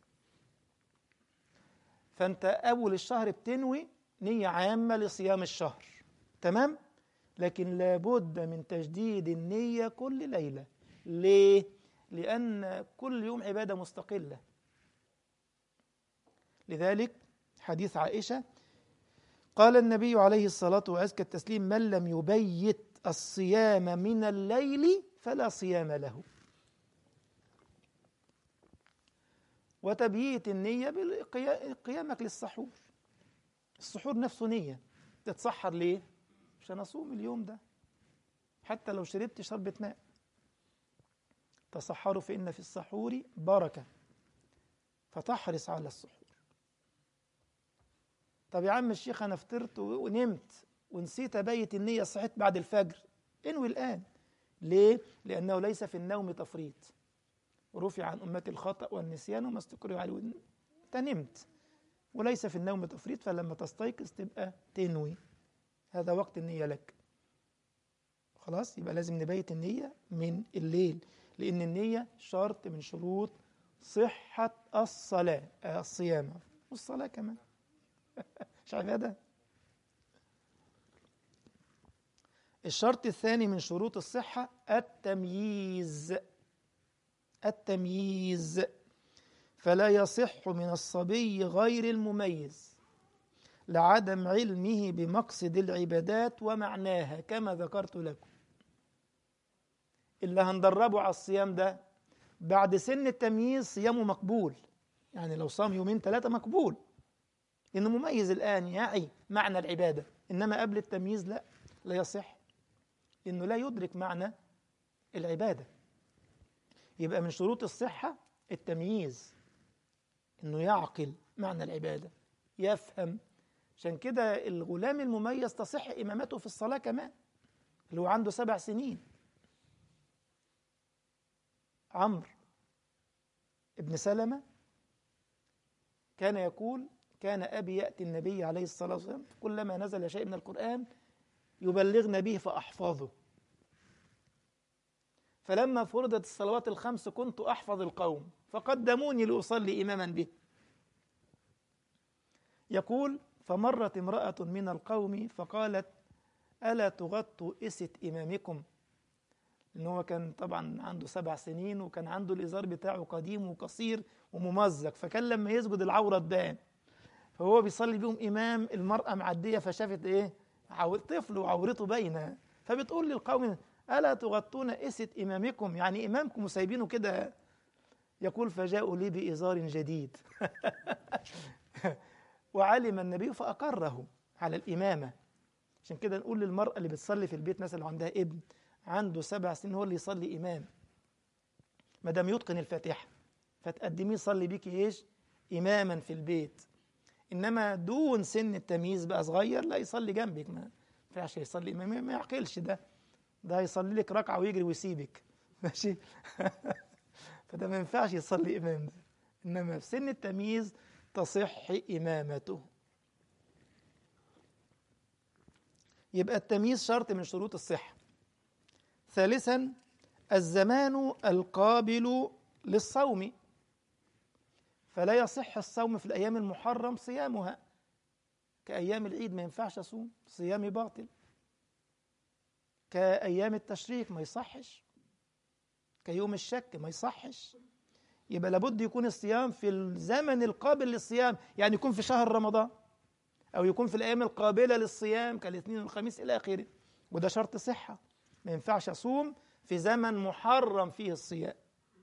فأنت أول الشهر بتنوي نية عامة لصيام الشهر تمام؟ لكن لابد من تجديد النية كل ليلة ليه؟ لأن كل يوم عبادة مستقلة لذلك حديث عائشة قال النبي عليه الصلاة وأزكى التسليم من لم يبيت الصيام من الليل فلا صيام له وتبييت النية بقيامك للسحور السحور نفسه نية تتسحر ليه؟ عشان أصوم اليوم ده حتى لو شربت شربة ماء تصحروا فإن في السحور بركة فتحرص على السحور طب يا عم الشيخ أنا فطرت ونمت ونسيت أبيت النية صحيت بعد الفجر انوي الآن ليه؟ لأنه ليس في النوم تفريط ورفع عن أمتي الخطأ والنسيان وما استكرهوا عليه أنت نمت وليس في النوم تفريط فلما تستيقظ تبقى تنوي هذا وقت النية لك خلاص يبقى لازم نبيت النية من الليل لأن النية شرط من شروط صحة الصلاة الصيام والصلاة كمان مش عبادة الشرط الثاني من شروط الصحة التمييز التمييز فلا يصح من الصبي غير المميز لعدم علمه بمقصد العبادات ومعناها كما ذكرت لكم اللي هندربه على الصيام ده بعد سن التمييز صيامه مقبول يعني لو صام يومين ثلاثة مقبول إنه مميز الآن يعي معنى العبادة إنما قبل التمييز لا لا يصح إنه لا يدرك معنى العبادة يبقى من شروط الصحة التمييز إنه يعقل معنى العبادة يفهم عشان كده الغلام المميز تصح إمامته في الصلاة كمان اللي هو عنده سبع سنين عمرو ابن سلمة كان يقول كان أبي يأتي النبي عليه الصلاة والسلام كلما نزل شيء من القرآن يبلغنا به فأحفظه فلما فرضت الصلوات الخمس كنت أحفظ القوم فقدموني لأصلي إماما به يقول فمرت امرأة من القوم فقالت ألا تغطوا إسة إمامكم إن هو كان طبعا عنده سبع سنين وكان عنده الإزار بتاعه قديم وقصير وممزق فكان لما يسجد العورة تبان فهو بيصلي بيهم إمام المرأة معدية فشافت إيه عور طفل وعورته باينة فبتقول للقوم ألا تغطون إسة إمامكم يعني إمامكم وسايبينه كده يقول فجاءوا لي بإزار جديد وعلم النبي فأقره على الإمامة عشان كده نقول للمرأة اللي بتصلي في البيت مثلا عندها ابن عنده سبع سنين هو اللي يصلي إمام ما دام يتقن الفاتحة فتقدميه يصلي بيكي إيش إماما في البيت إنما دون سن التمييز بقى صغير لا يصلي جنبك ما ينفعش يصلي إمام ما يعقلش ده ده هيصلي لك ركعة ويجري ويسيبك ماشي فده ما ينفعش يصلي إمام ده إنما في سن التمييز تصح إمامته يبقى التمييز شرط من شروط الصحة ثالثا الزمان القابل للصوم فلا يصح الصوم في الأيام المحرم صيامها كأيام العيد ما ينفعش أصوم صيامي باطل كأيام التشريق ما يصحش كيوم الشك ما يصحش يبقى لابد يكون الصيام في الزمن القابل للصيام يعني يكون في شهر رمضان أو يكون في الأيام القابلة للصيام كالاثنين والخميس إلى آخره وده شرط صحة ما ينفعش أصوم في زمن محرم فيه الصيام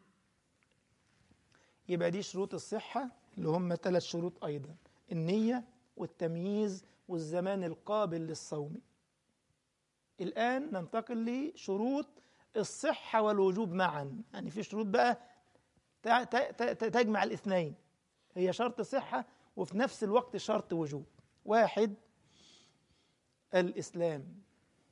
يبقى دي شروط الصحة اللي هم ثلاث شروط أيضا النية والتمييز والزمان القابل للصوم الآن ننتقل لشروط الصحة والوجوب معا يعني في شروط بقى تجمع الاثنين هي شرط صحة وفي نفس الوقت شرط وجوب واحد الإسلام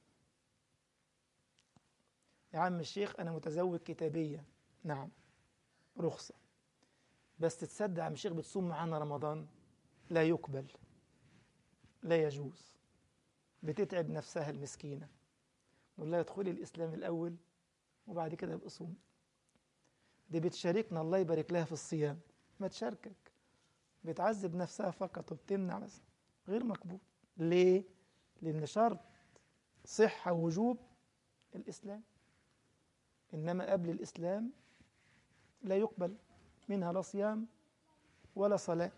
يا عم الشيخ أنا متزوج كتابية نعم رخصة بس تصدق يا عم الشيخ بتصوم معانا رمضان لا يقبل لا يجوز بتتعب نفسها المسكينة نقول لها ادخلي الإسلام الأول وبعد كده يبقى صوم دي بتشاركنا الله يبارك لها في الصيام ما تشاركك بتعذب نفسها فقط وبتمنع بس غير مقبول ليه؟ لأن شرط صحة ووجوب الإسلام إنما قبل الإسلام لا يقبل منها لا صيام ولا صلاة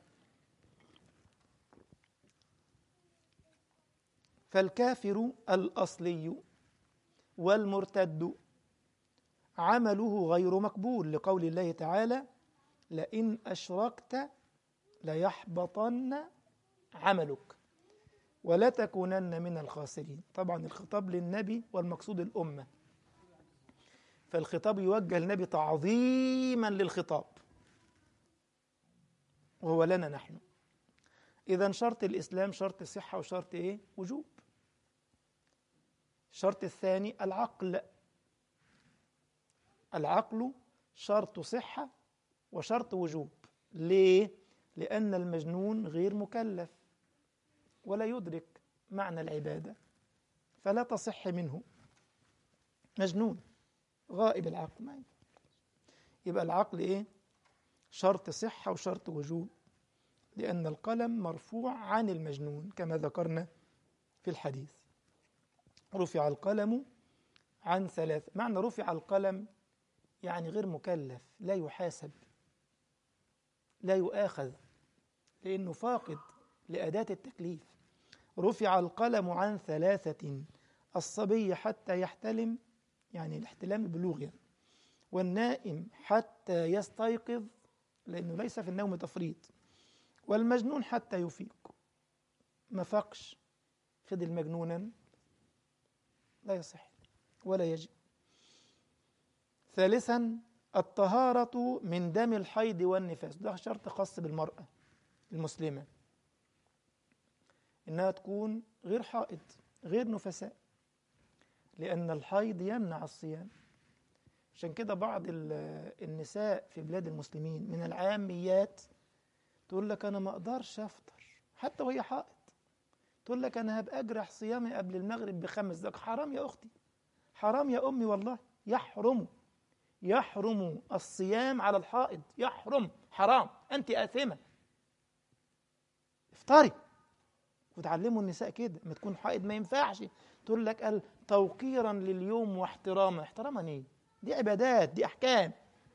فالكافر الأصلي والمرتد عمله غير مقبول لقول الله تعالى لئن أشركت ليحبطن عملك ولتكونن من الخاسرين طبعا الخطاب للنبي والمقصود الأمة فالخطاب يوجه النبي تعظيما للخطاب وهو لنا نحن إذا شرط الإسلام شرط صحة وشرط إيه؟ وجوب الشرط الثاني العقل العقل شرط صحة وشرط وجوب ليه؟ لأن المجنون غير مكلف ولا يدرك معنى العبادة فلا تصح منه مجنون غائب العقل ما يبقى العقل إيه؟ شرط صحة وشرط وجوب لأن القلم مرفوع عن المجنون كما ذكرنا في الحديث رفع القلم عن ثلاث معنى رفع القلم يعني غير مكلف لا يحاسب لا يؤاخذ لأنه فاقد لأداة التكليف رفع القلم عن ثلاثة الصبي حتى يحتلم يعني الاحتلام البلوغ يعني والنائم حتى يستيقظ لأنه ليس في النوم تفريط والمجنون حتى يفيق ما فقش فضل مجنونا لا يصح ولا يجب ثالثا الطهارة من دم الحيض والنفاس ده شرط خاص بالمرأة المسلمة إنها تكون غير حائض غير نفساء لأن الحيض يمنع الصيام عشان كده بعض النساء في بلاد المسلمين من العاميات تقول لك أنا ما أقدرش أفطر حتى وهي حائض تقول لك أنا هبقى أجرح صيامي قبل المغرب بخمس دقائق حرام يا أختي حرام يا أمي والله يحرم يحرم الصيام على الحائض يحرم حرام أنت آثمة افطري وتعلموا النساء كده ما تكون حائض ما ينفعش تقول لك قال توقيرا لليوم واحتراما احتراما ايه دي عبادات دي احكام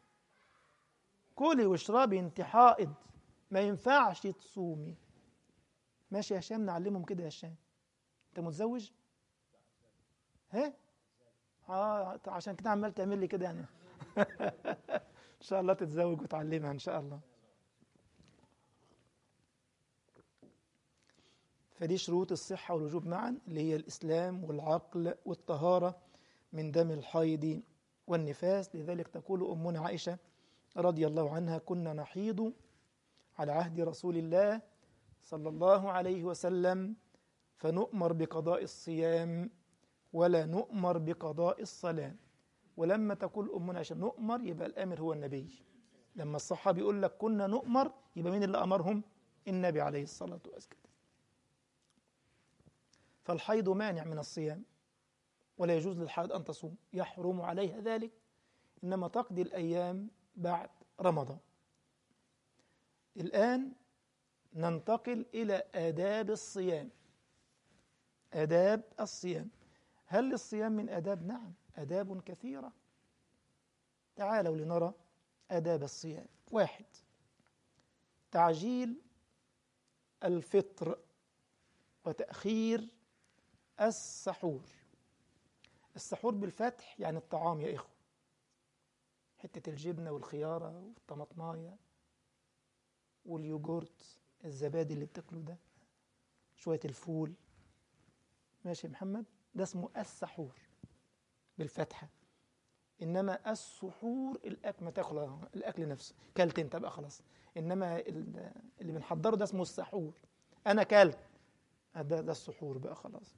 كلي واشربي انت حائض ما ينفعش تصومي ماشي يا هشام نعلمهم كده يا هشام انت متزوج ها اه عشان كده عمال تعمل لي كده يعني ان شاء الله تتزوج وتعلمها ان شاء الله فدي شروط الصحة والوجوب معا اللي هي الإسلام والعقل والطهارة من دم الحيض والنفاس لذلك تقول أمنا عائشة رضي الله عنها كنا نحيض على عهد رسول الله صلى الله عليه وسلم فنؤمر بقضاء الصيام ولا نؤمر بقضاء الصلاة ولما تقول أمنا عائشة نؤمر يبقى الآمر هو النبي لما الصحابي يقول لك كنا نؤمر يبقى مين اللي أمرهم النبي عليه الصلاة والسلام فالحيض مانع من الصيام ولا يجوز للحائض أن تصوم يحرم عليها ذلك إنما تقضي الأيام بعد رمضان الآن ننتقل إلى آداب الصيام آداب الصيام هل للصيام من آداب؟ نعم آداب كثيرة تعالوا لنرى آداب الصيام واحد تعجيل الفطر وتأخير السحور السحور بالفتح يعني الطعام يا إخوة حتة الجبنة والخيارة والطماطماية واليوجورت الزبادي اللي بتاكله ده شوية الفول ماشي يا محمد ده اسمه السحور بالفتحة إنما السحور الأكل ما تاكل الأكل نفسه كلت أنت بقى خلاص إنما اللي بنحضره ده اسمه السحور أنا كلت ده ده السحور بقى خلاص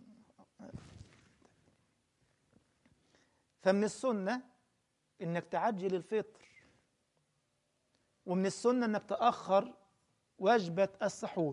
فمن السنة إنك تعجل الفطر ومن السنة إنك تأخر وجبة السحور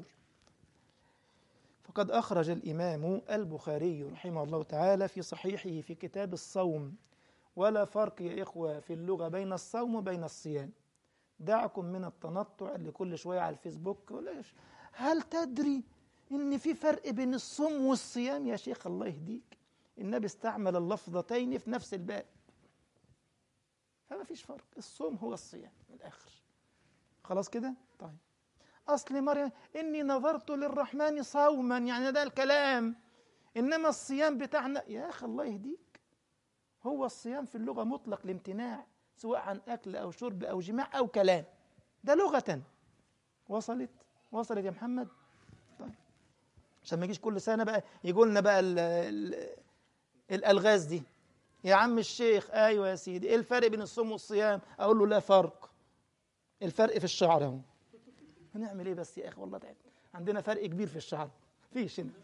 فقد أخرج الإمام البخاري رحمه الله تعالى في صحيحه في كتاب الصوم ولا فرق يا إخوة في اللغة بين الصوم وبين الصيام دعكم من التنطع اللي كل شوية على الفيسبوك ولا هل تدري إن في فرق بين الصوم والصيام يا شيخ الله يهديك النبي استعمل اللفظتين في نفس الباب فما فيش فرق الصوم هو الصيام من الآخر خلاص كده طيب أصل مريم إني نظرت للرحمن صوما يعني ده الكلام إنما الصيام بتاعنا يا أخي الله يهديك هو الصيام في اللغة مطلق الامتناع سواء عن أكل أو شرب أو جماع أو كلام ده لغة وصلت وصلت يا محمد طيب عشان ما يجيش كل سنة بقى يقول لنا بقى ال ال الألغاز دي يا عم الشيخ أيوة يا سيدي إيه الفرق بين الصوم والصيام أقول له لا فرق الفرق في الشعر اهو هنعمل ايه بس يا اخي والله تعب عندنا فرق كبير في الشعر فيش هنا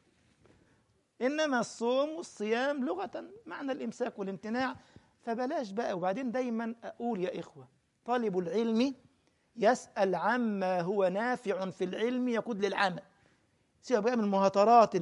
انما الصوم والصيام لغه معنى الامساك والامتناع فبلاش بقى وبعدين دايما اقول يا اخوه طالب العلم يسال عما هو نافع في العلم يقود للعمل سيبك بقى من المهاترات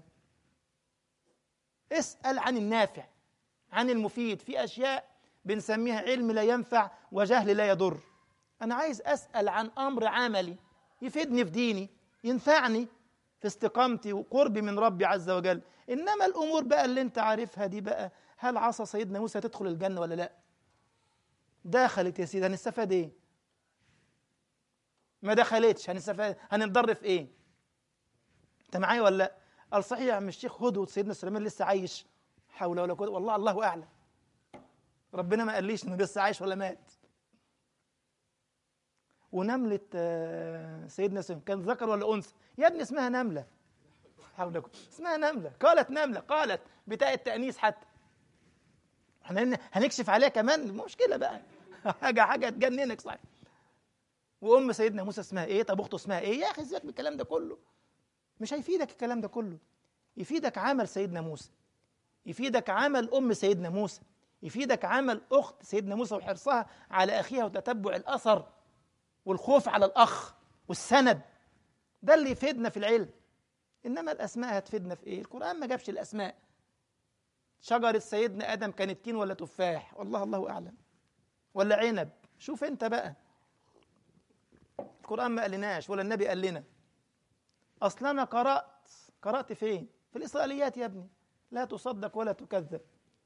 اسال عن النافع عن المفيد في اشياء بنسميها علم لا ينفع وجهل لا يضر أنا عايز أسأل عن أمر عملي يفيدني في ديني ينفعني في استقامتي وقربي من ربي عز وجل إنما الأمور بقى اللي أنت عارفها دي بقى هل عصا سيدنا موسى تدخل الجنة ولا لا دخلت يا سيدي هنستفاد إيه ما دخلتش هنستفاد هنتضر في إيه أنت معايا ولا لا قال صحيح يا عم الشيخ هدهد سيدنا سليمان لسه عايش حول ولا قوة والله الله أعلم ربنا ما قاليش إنه لسه عايش ولا مات ونملة سيدنا سليمان كان ذكر ولا أنثى يا ابني اسمها نملة حولكم اسمها نملة قالت نملة قالت بتاء التأنيث حتى احنا هنكشف عليها كمان مشكلة بقى حاجة حاجة تجننك صحيح وأم سيدنا موسى اسمها إيه طب أخته اسمها إيه يا أخي سيبك من الكلام ده كله مش هيفيدك الكلام ده كله يفيدك عمل سيدنا موسى يفيدك عمل أم سيدنا موسى يفيدك عمل أخت سيدنا موسى وحرصها على أخيها وتتبع الأثر والخوف على الأخ والسند ده اللي يفيدنا في العلم إنما الأسماء هتفيدنا في إيه؟ القرآن ما جابش الأسماء شجرة سيدنا آدم كانت تين ولا تفاح والله الله أعلم ولا عنب شوف أنت بقى القرآن ما قالناش ولا النبي قال لنا أصل أنا قرأت قرأت فين؟ في الإسرائيليات يا ابني لا تصدق ولا تكذب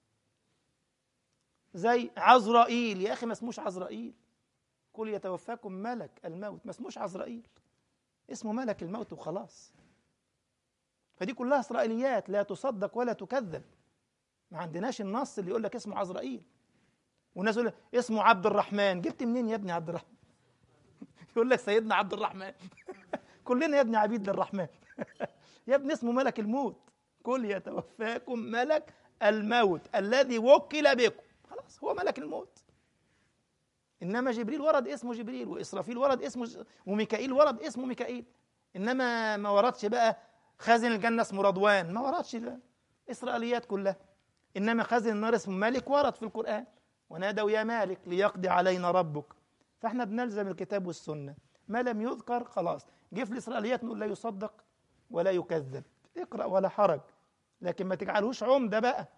زي عزرائيل يا أخي ما اسموش عزرائيل قل يتوفاكم ملك الموت ما اسموش عزرائيل اسمه ملك الموت وخلاص فدي كلها اسرائيليات لا تصدق ولا تكذب ما عندناش النص اللي يقول لك اسمه عزرائيل والناس يقول اسمه عبد الرحمن جبت منين يا ابني عبد الرحمن يقول لك سيدنا عبد الرحمن كلنا يا ابني عبيد للرحمن يا ابني اسمه ملك الموت قل يتوفاكم ملك الموت الذي وكل بكم خلاص هو ملك الموت انما جبريل ورد اسمه جبريل واسرافيل ورد اسمه وميكائيل ورد اسمه ميكائيل انما ما وردش بقى خازن الجنه اسمه رضوان ما وردش الاسرائيليات كلها انما خازن النار اسمه مالك ورد في القران ونادوا يا مالك ليقضي علينا ربك فاحنا بنلزم الكتاب والسنه ما لم يذكر خلاص جه في الاسرائيليات نقول لا يصدق ولا يكذب اقرا ولا حرج لكن ما تجعلهوش عمده بقى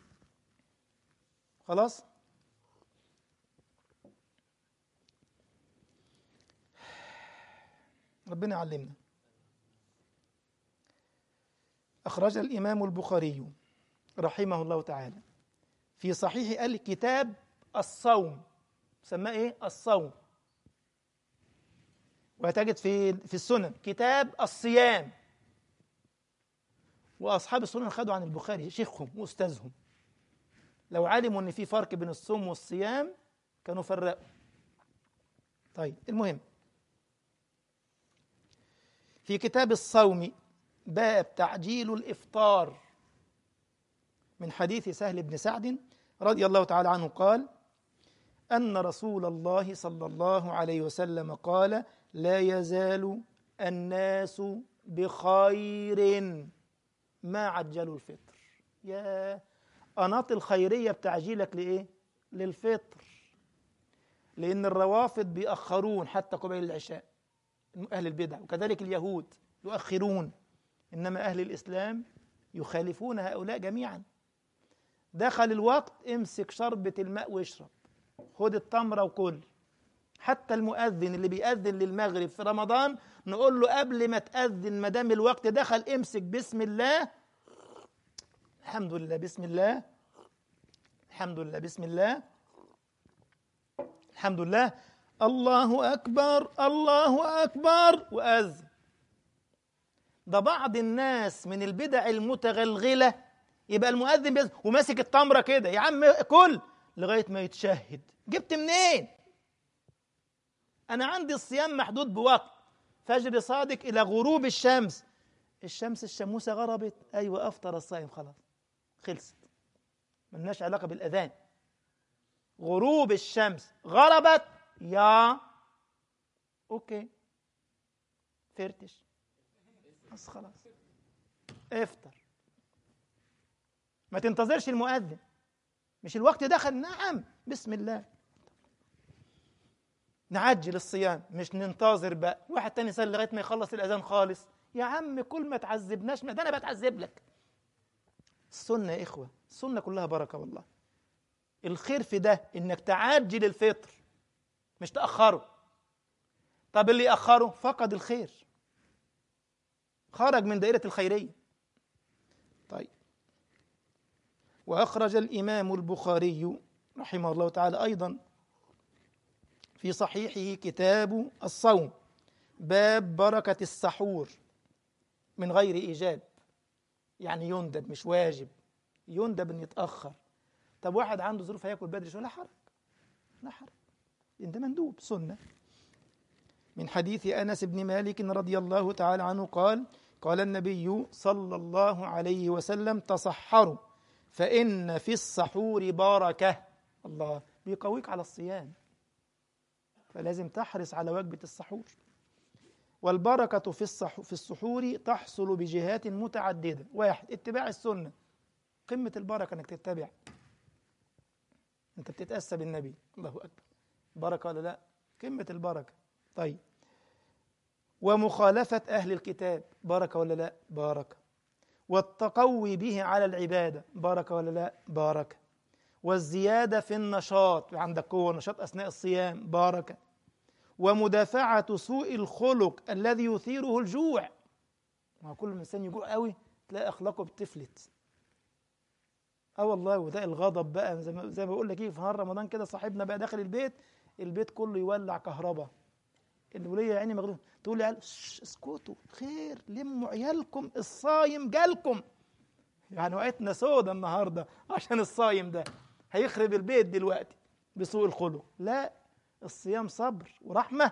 خلاص ربنا يعلمنا أخرج الإمام البخاري رحمه الله تعالى في صحيح قال كتاب الصوم سماه إيه؟ الصوم وهتجد في في السنن كتاب الصيام وأصحاب السنن خدوا عن البخاري شيخهم وأستاذهم لو علموا إن في فرق بين الصوم والصيام كانوا فرقوا طيب المهم في كتاب الصوم باب تعجيل الافطار من حديث سهل بن سعد رضي الله تعالى عنه قال ان رسول الله صلى الله عليه وسلم قال لا يزال الناس بخير ما عجلوا الفطر يا أناط الخيرية بتعجيلك لإيه؟ للفطر لأن الروافض بيأخرون حتى قبيل العشاء أهل البدع وكذلك اليهود يؤخرون إنما أهل الإسلام يخالفون هؤلاء جميعا دخل الوقت امسك شربة الماء واشرب خد التمرة وكل حتى المؤذن اللي بيأذن للمغرب في رمضان نقول له قبل ما تأذن ما دام الوقت دخل امسك بسم الله الحمد لله بسم الله الحمد لله بسم الله الحمد لله الله أكبر الله أكبر وأذن ده بعض الناس من البدع المتغلغلة يبقى المؤذن بيز وماسك التمرة كده يا عم كل لغاية ما يتشهد جبت منين أنا عندي الصيام محدود بوقت فجر صادق إلى غروب الشمس الشمس الشموسة غربت أيوة أفطر الصائم خلاص خلصت ملناش علاقة بالأذان غروب الشمس غربت يا أوكي فرتش بس خلاص افطر ما تنتظرش المؤذن مش الوقت دخل نعم بسم الله نعجل الصيام مش ننتظر بقى واحد تاني يصلي لغايه ما يخلص الاذان خالص يا عم كل ما تعذبناش ما ده انا بتعذب لك السنه يا اخوه السنه كلها بركه والله الخير في ده انك تعجل الفطر مش تاخره طب اللي اخره فقد الخير خرج من دائره الخيريه طيب واخرج الامام البخاري رحمه الله تعالى ايضا في صحيحه كتاب الصوم باب بركه السحور من غير ايجاب يعني يندب مش واجب يندب ان يتاخر طب واحد عنده ظروف هياكل بدري شويه لا حرج لا حرج انت مندوب سنه من حديث انس بن مالك رضي الله تعالى عنه قال قال النبي صلى الله عليه وسلم تصحروا فان في السحور بركه الله بيقويك على الصيام فلازم تحرص على وجبه السحور والبركه في الصح في السحور تحصل بجهات متعدده واحد اتباع السنه قمه البركه انك تتبع انت بتتاسى بالنبي الله اكبر بركه ولا لا قمه البركه طيب ومخالفه اهل الكتاب بركه ولا لا بركه والتقوي به على العباده بركه ولا لا بركه والزياده في النشاط عندك قوه نشاط اثناء الصيام بركه ومدافعه سوء الخلق الذي يثيره الجوع ما كل ما الانسان يجوع قوي تلاقي اخلاقه بتفلت اه والله وده الغضب بقى زي ما زي ما بقول لك ايه في نهار رمضان كده صاحبنا بقى داخل البيت البيت كله يولع كهرباء الوليه يا عيني مغلوب تقول لي اسكتوا خير لموا عيالكم الصايم جالكم يعني وقتنا سودة النهارده عشان الصايم ده هيخرب البيت دلوقتي بسوء الخلق لا الصيام صبر ورحمه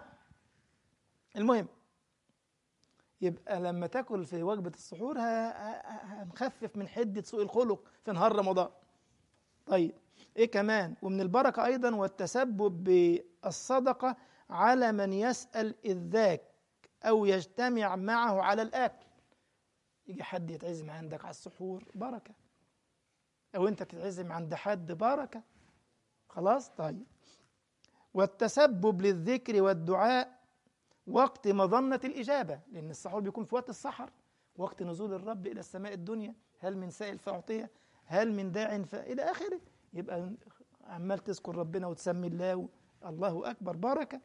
المهم يبقى لما تاكل في وجبه السحور هنخفف من حده سوء الخلق في نهار رمضان طيب ايه كمان ومن البركه ايضا والتسبب بالصدقه على من يسال اذ ذاك او يجتمع معه على الاكل يجي حد يتعزم عندك على السحور بركه او انت تتعزم عند حد بركه خلاص طيب والتسبب للذكر والدعاء وقت مظنة الإجابة لأن السحور بيكون في وقت السحر وقت نزول الرب إلى السماء الدنيا هل من سائل فأعطيه هل من داع ف... إلى آخره يبقى عمال تذكر ربنا وتسمي الله و... الله أكبر بركة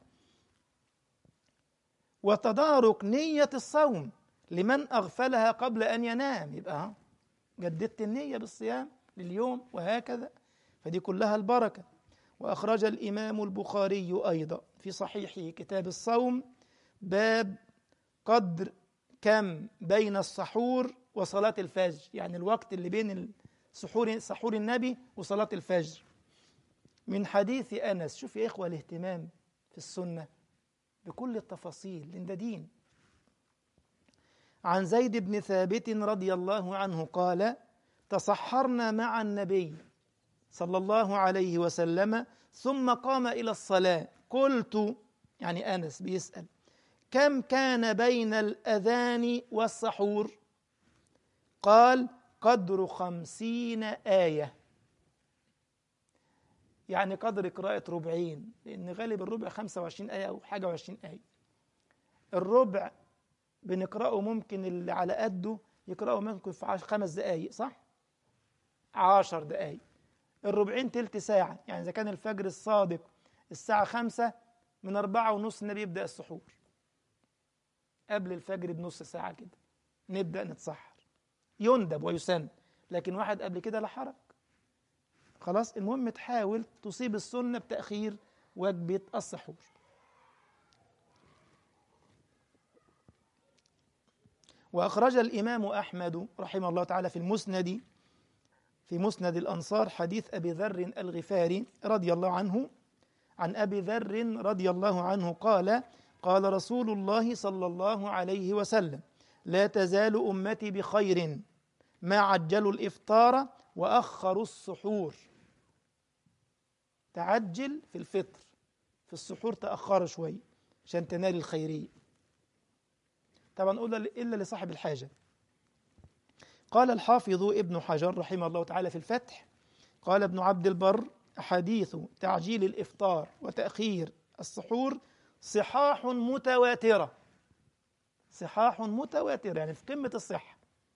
وتدارك نية الصوم لمن أغفلها قبل أن ينام يبقى جددت النية بالصيام لليوم وهكذا فدي كلها البركة وأخرج الإمام البخاري أيضا في صحيحه كتاب الصوم باب قدر كم بين السحور وصلاة الفجر يعني الوقت اللي بين سحور سحور النبي وصلاة الفجر من حديث أنس شوف يا إخوة الاهتمام في السنة بكل التفاصيل لأن ده دين عن زيد بن ثابت رضي الله عنه قال تصحرنا مع النبي صلى الله عليه وسلم ثم قام إلى الصلاة قلت يعني أنس بيسأل كم كان بين الأذان والسحور قال قدر خمسين آية يعني قدر قراءة ربعين لأن غالب الربع خمسة وعشرين آية أو حاجة وعشرين آية الربع بنقرأه ممكن اللي على قده يقرأه ممكن في خمس دقايق صح؟ عشر دقايق الربعين تلت ساعة يعني إذا كان الفجر الصادق الساعة خمسة من أربعة ونص النبي يبدأ السحور قبل الفجر بنص ساعة كده نبدأ نتسحر يندب ويسن لكن واحد قبل كده لا حرج خلاص المهم تحاول تصيب السنة بتأخير وجبة السحور وأخرج الإمام أحمد رحمه الله تعالى في المسند في مسند الأنصار حديث أبي ذر الغفاري رضي الله عنه عن أبي ذر رضي الله عنه قال قال رسول الله صلى الله عليه وسلم لا تزال أمتي بخير ما عجلوا الإفطار وأخروا السحور تعجل في الفطر في السحور تأخر شوي عشان تنال الخيرية طبعا قلنا إلا لصاحب الحاجة قال الحافظ ابن حجر رحمه الله تعالى في الفتح قال ابن عبد البر حديث تعجيل الإفطار وتأخير السحور صحاح متواترة صحاح متواترة يعني في قمة الصحة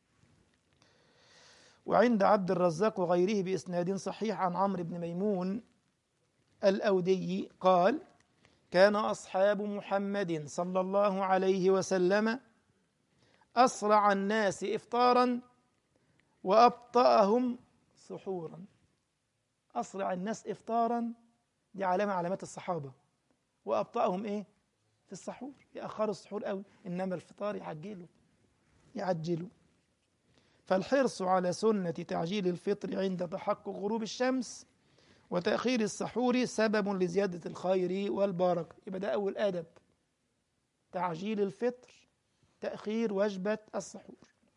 وعند عبد الرزاق وغيره بإسناد صحيح عن عمرو بن ميمون الأودي قال كان أصحاب محمد صلى الله عليه وسلم أسرع الناس إفطارا وأبطأهم سحورا أسرع الناس إفطارا دي علامة علامات الصحابة وأبطأهم إيه؟ في السحور يأخروا السحور قوي إنما الفطار يعجلوا يعجلوا فالحرص على سنة تعجيل الفطر عند تحقق غروب الشمس وتأخير السحور سبب لزيادة الخير والبركة يبقى ده أول أدب تعجيل الفطر تأخير وجبة السحور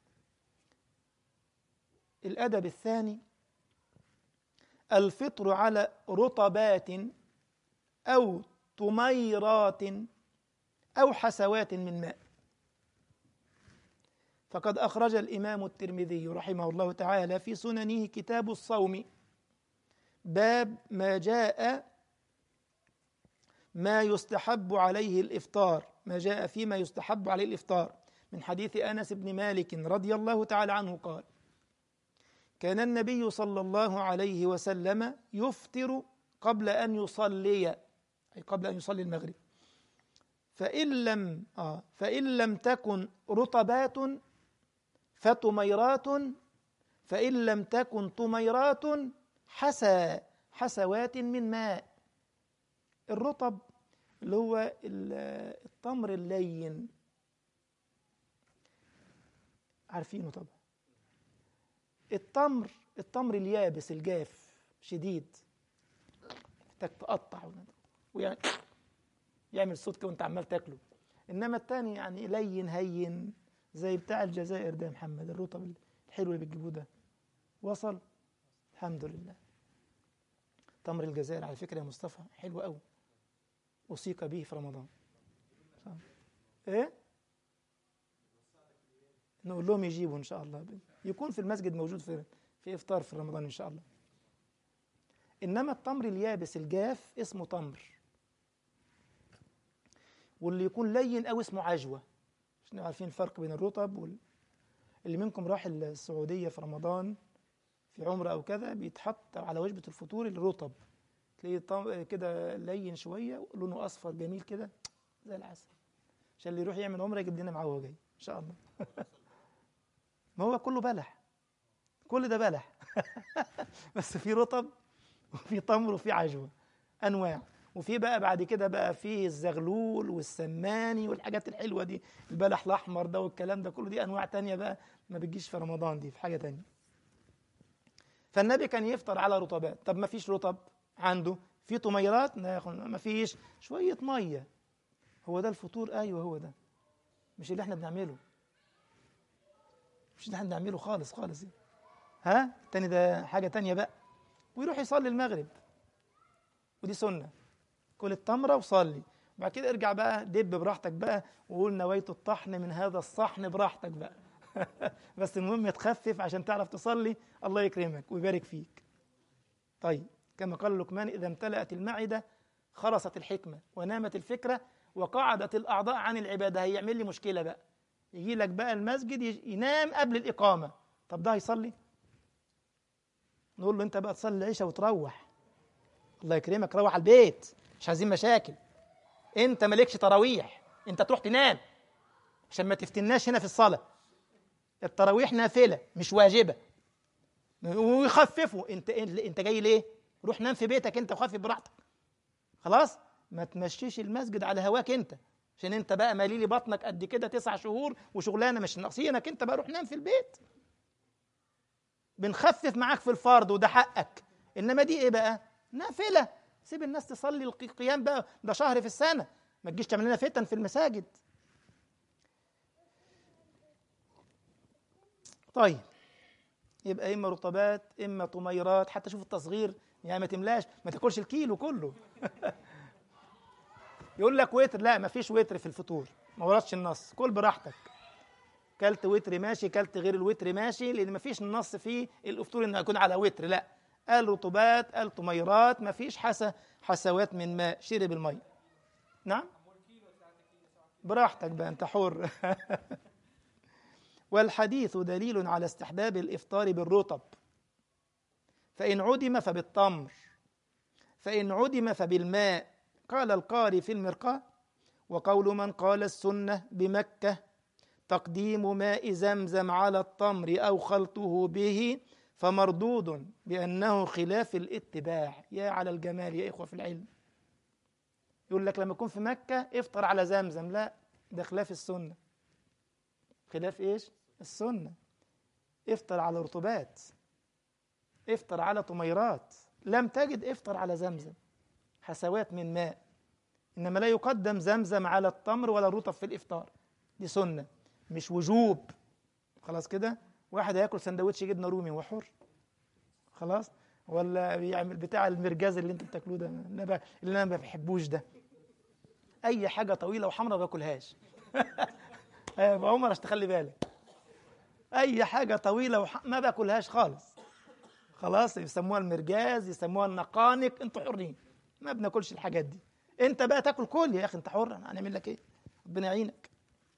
الأدب الثاني الفطر على رطبات أو تميرات أو حسوات من ماء فقد أخرج الإمام الترمذي رحمه الله تعالى في سننه كتاب الصوم باب ما جاء ما يستحب عليه الإفطار ما جاء فيما يستحب عليه الإفطار من حديث أنس بن مالك رضي الله تعالى عنه قال كان النبي صلى الله عليه وسلم يفطر قبل أن يصلي أي قبل أن يصلي المغرب فإن لم آه فإن لم تكن رطبات فتميرات فإن لم تكن تميرات حسى حسوات من ماء الرطب اللي هو التمر اللين عارفينه طبعا التمر التمر اليابس الجاف شديد محتاج تقطع ويعني يعمل صوت كده وانت عمال تاكله انما التاني يعني لين هين زي بتاع الجزائر ده يا محمد الرطب الحلو اللي بتجيبوه ده وصل الحمد لله تمر الجزائر على فكره يا مصطفى حلو قوي أصيك به في رمضان صح. ايه نقول لهم يجيبوا ان شاء الله يكون في المسجد موجود في في افطار في رمضان ان شاء الله انما التمر اليابس الجاف اسمه تمر واللي يكون لين قوي اسمه عجوه عشان عارفين الفرق بين الرطب وال... اللي منكم راح السعوديه في رمضان في عمره او كذا بيتحط على وجبه الفطور الرطب تلاقيه كده لين شويه لونه اصفر جميل كده زي العسل عشان اللي يروح يعمل عمره يجيب لنا معاه وهو جاي ان شاء الله ما هو كله بلح كل ده بلح بس في رطب وفي تمر وفي عجوه انواع وفي بقى بعد كده بقى فيه الزغلول والسماني والحاجات الحلوه دي البلح الاحمر ده والكلام ده كله دي انواع تانية بقى ما بتجيش في رمضان دي في حاجه تانية فالنبي كان يفطر على رطبات طب ما فيش رطب عنده في طميرات ناخد ما فيش شويه ميه هو ده الفطور ايوه هو ده مش اللي احنا بنعمله مش اللي احنا بنعمله خالص خالص ها التاني ده حاجه تانية بقى ويروح يصلي المغرب ودي سنه كل التمره وصلي وبعد كده ارجع بقى دب براحتك بقى وقول نويت الطحن من هذا الصحن براحتك بقى بس المهم تخفف عشان تعرف تصلي الله يكرمك ويبارك فيك طيب كما قال لقمان إذا امتلأت المعدة خرست الحكمة ونامت الفكرة وقعدت الأعضاء عن العبادة هيعمل لي مشكلة بقى يجي لك بقى المسجد ينام قبل الإقامة طب ده هيصلي نقول له انت بقى تصلي العشاء وتروح الله يكرمك روح على البيت مش عايزين مشاكل انت مالكش تراويح انت تروح تنام عشان ما تفتناش هنا في الصلاه التراويح نافله مش واجبه ويخففوا انت انت جاي ليه روح نام في بيتك انت وخفف براحتك خلاص ما تمشيش المسجد على هواك انت عشان انت بقى ماليلي بطنك قد كده تسع شهور وشغلانه مش ناقصينك انت بقى روح نام في البيت بنخفف معاك في الفرض وده حقك انما دي ايه بقى نافله سيب الناس تصلي القيام بقى ده شهر في السنه ما تجيش تعمل لنا فتن في المساجد طيب يبقى اما رطبات اما طميرات حتى شوف التصغير يعني ما تملاش ما تاكلش الكيلو كله يقول لك وتر لا ما فيش وتر في الفطور ما وردش النص كل براحتك كلت وتر ماشي كلت غير الوتر ماشي لان ما فيش نص في الافطور انه يكون على وتر لا قال رطوبات قال طميرات ما فيش حسا حسوات من ماء شرب المي نعم براحتك بقى انت حر والحديث دليل على استحباب الافطار بالرطب فان عدم فبالتمر فان عدم فبالماء قال القاري في المرقاه وقول من قال السنه بمكه تقديم ماء زمزم على التمر او خلطه به فمردود بانه خلاف الاتباع يا على الجمال يا اخوه في العلم يقول لك لما يكون في مكه افطر على زمزم لا ده خلاف السنه خلاف ايش السنه افطر على رطوبات افطر على طميرات لم تجد افطر على زمزم حسوات من ماء انما لا يقدم زمزم على التمر ولا الرطب في الافطار دي سنه مش وجوب خلاص كده واحد هياكل سندوتش جبنه رومي وحر خلاص ولا بيعمل بتاع المرجاز اللي انتوا بتاكلوه ده اللي انا ما بحبوش ده اي حاجه طويله وحمراء ما باكلهاش يا ابو عمر عشان تخلي بالك اي حاجه طويله وح... ما باكلهاش خالص خلاص يسموها المرجاز يسموها النقانق انتوا حرين ما بناكلش الحاجات دي انت بقى تاكل كل يا اخي انت حر هنعمل لك ايه ربنا يعينك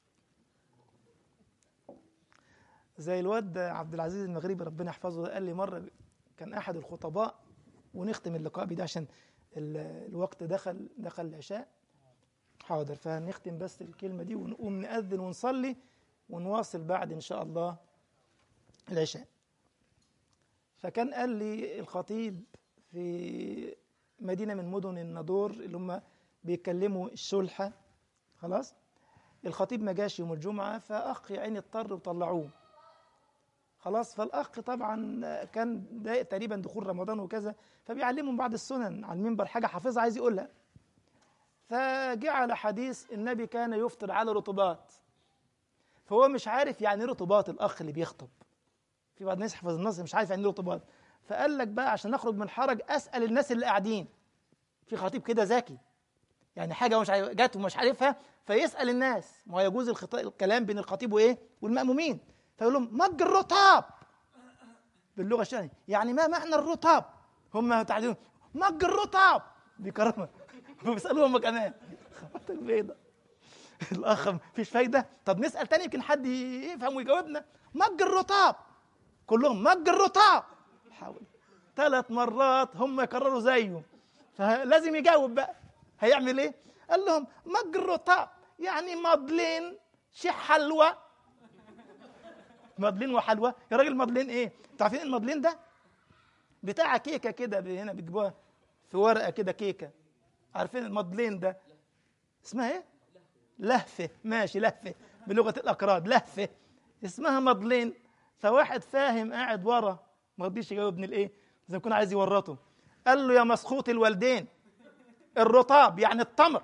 زي الواد عبد العزيز المغربي ربنا يحفظه قال لي مره كان احد الخطباء ونختم اللقاء بده عشان الوقت دخل دخل العشاء حاضر فنختم بس الكلمه دي ونقوم نأذن ونصلي ونواصل بعد ان شاء الله العشاء فكان قال لي الخطيب في مدينه من مدن النادور اللي هم بيتكلموا الشلحه خلاص الخطيب ما جاش يوم الجمعه فاخ يا عيني اضطر وطلعوه خلاص فالاخ طبعا كان ده تقريبا دخول رمضان وكذا فبيعلمهم بعض السنن على المنبر حاجه حافظها عايز يقولها فجعل حديث النبي كان يفطر على رطوبات فهو مش عارف يعني ايه رطوبات الاخ اللي بيخطب في بعض الناس يحفظ النص مش عارف يعني ايه رطوبات فقال لك بقى عشان نخرج من الحرج اسال الناس اللي قاعدين في خطيب كده ذكي يعني حاجه مش جت ومش عارفها فيسال الناس ما يجوز الخطا... الكلام بين الخطيب وايه والمامومين فيقول لهم مج الرطاب باللغه الشرقيه يعني ما معنى الرطاب هم تعلمون مج الرطاب بيكرموا وبيسالوا هم كمان خبطت البيضه الاخ مفيش فايده طب نسال تاني يمكن حد يفهم ويجاوبنا مج الرطاب كلهم مج الرطاب حاول ثلاث مرات هم يكرروا زيه فلازم يجاوب بقى هيعمل ايه قال لهم مج الرطاب يعني مضلين شي حلوى مضلين وحلوى يا راجل مضلين ايه انتوا عارفين المضلين ده بتاع كيكه كده هنا بتجيبوها في ورقه كده كيكه عارفين المضلين ده اسمها ايه لهفه ماشي لهفه بلغه الاكراد لهفه اسمها مضلين فواحد فاهم قاعد ورا ما رضيش يجاوب ابن الايه زي ما يكون عايز يورطه قال له يا مسخوط الوالدين الرطاب يعني التمر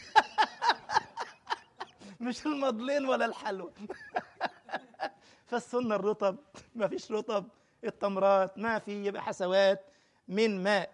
مش المضلين ولا الحلوى فالسنة الرطب ما فيش رطب التمرات ما في يبقى حسوات من ماء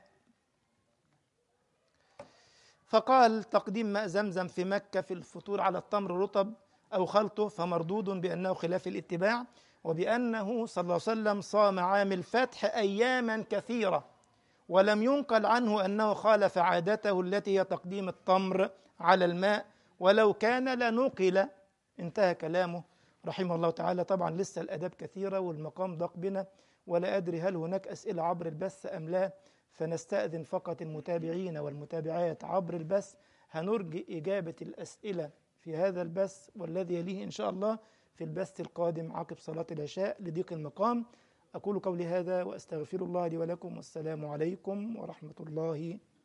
فقال تقديم ماء زمزم في مكة في الفطور على التمر رطب أو خلطه فمردود بأنه خلاف الاتباع وبأنه صلى الله عليه وسلم صام عام الفتح أياما كثيرة ولم ينقل عنه أنه خالف عادته التي هي تقديم التمر على الماء ولو كان لنقل انتهى كلامه رحمه الله تعالى طبعا لسه الاداب كثيره والمقام ضاق بنا ولا أدري هل هناك أسئلة عبر البث أم لا فنستأذن فقط المتابعين والمتابعات عبر البث هنرجي إجابة الأسئلة في هذا البث والذي يليه إن شاء الله في البث القادم عقب صلاة العشاء لضيق المقام أقول قولي هذا وأستغفر الله لي ولكم والسلام عليكم ورحمة الله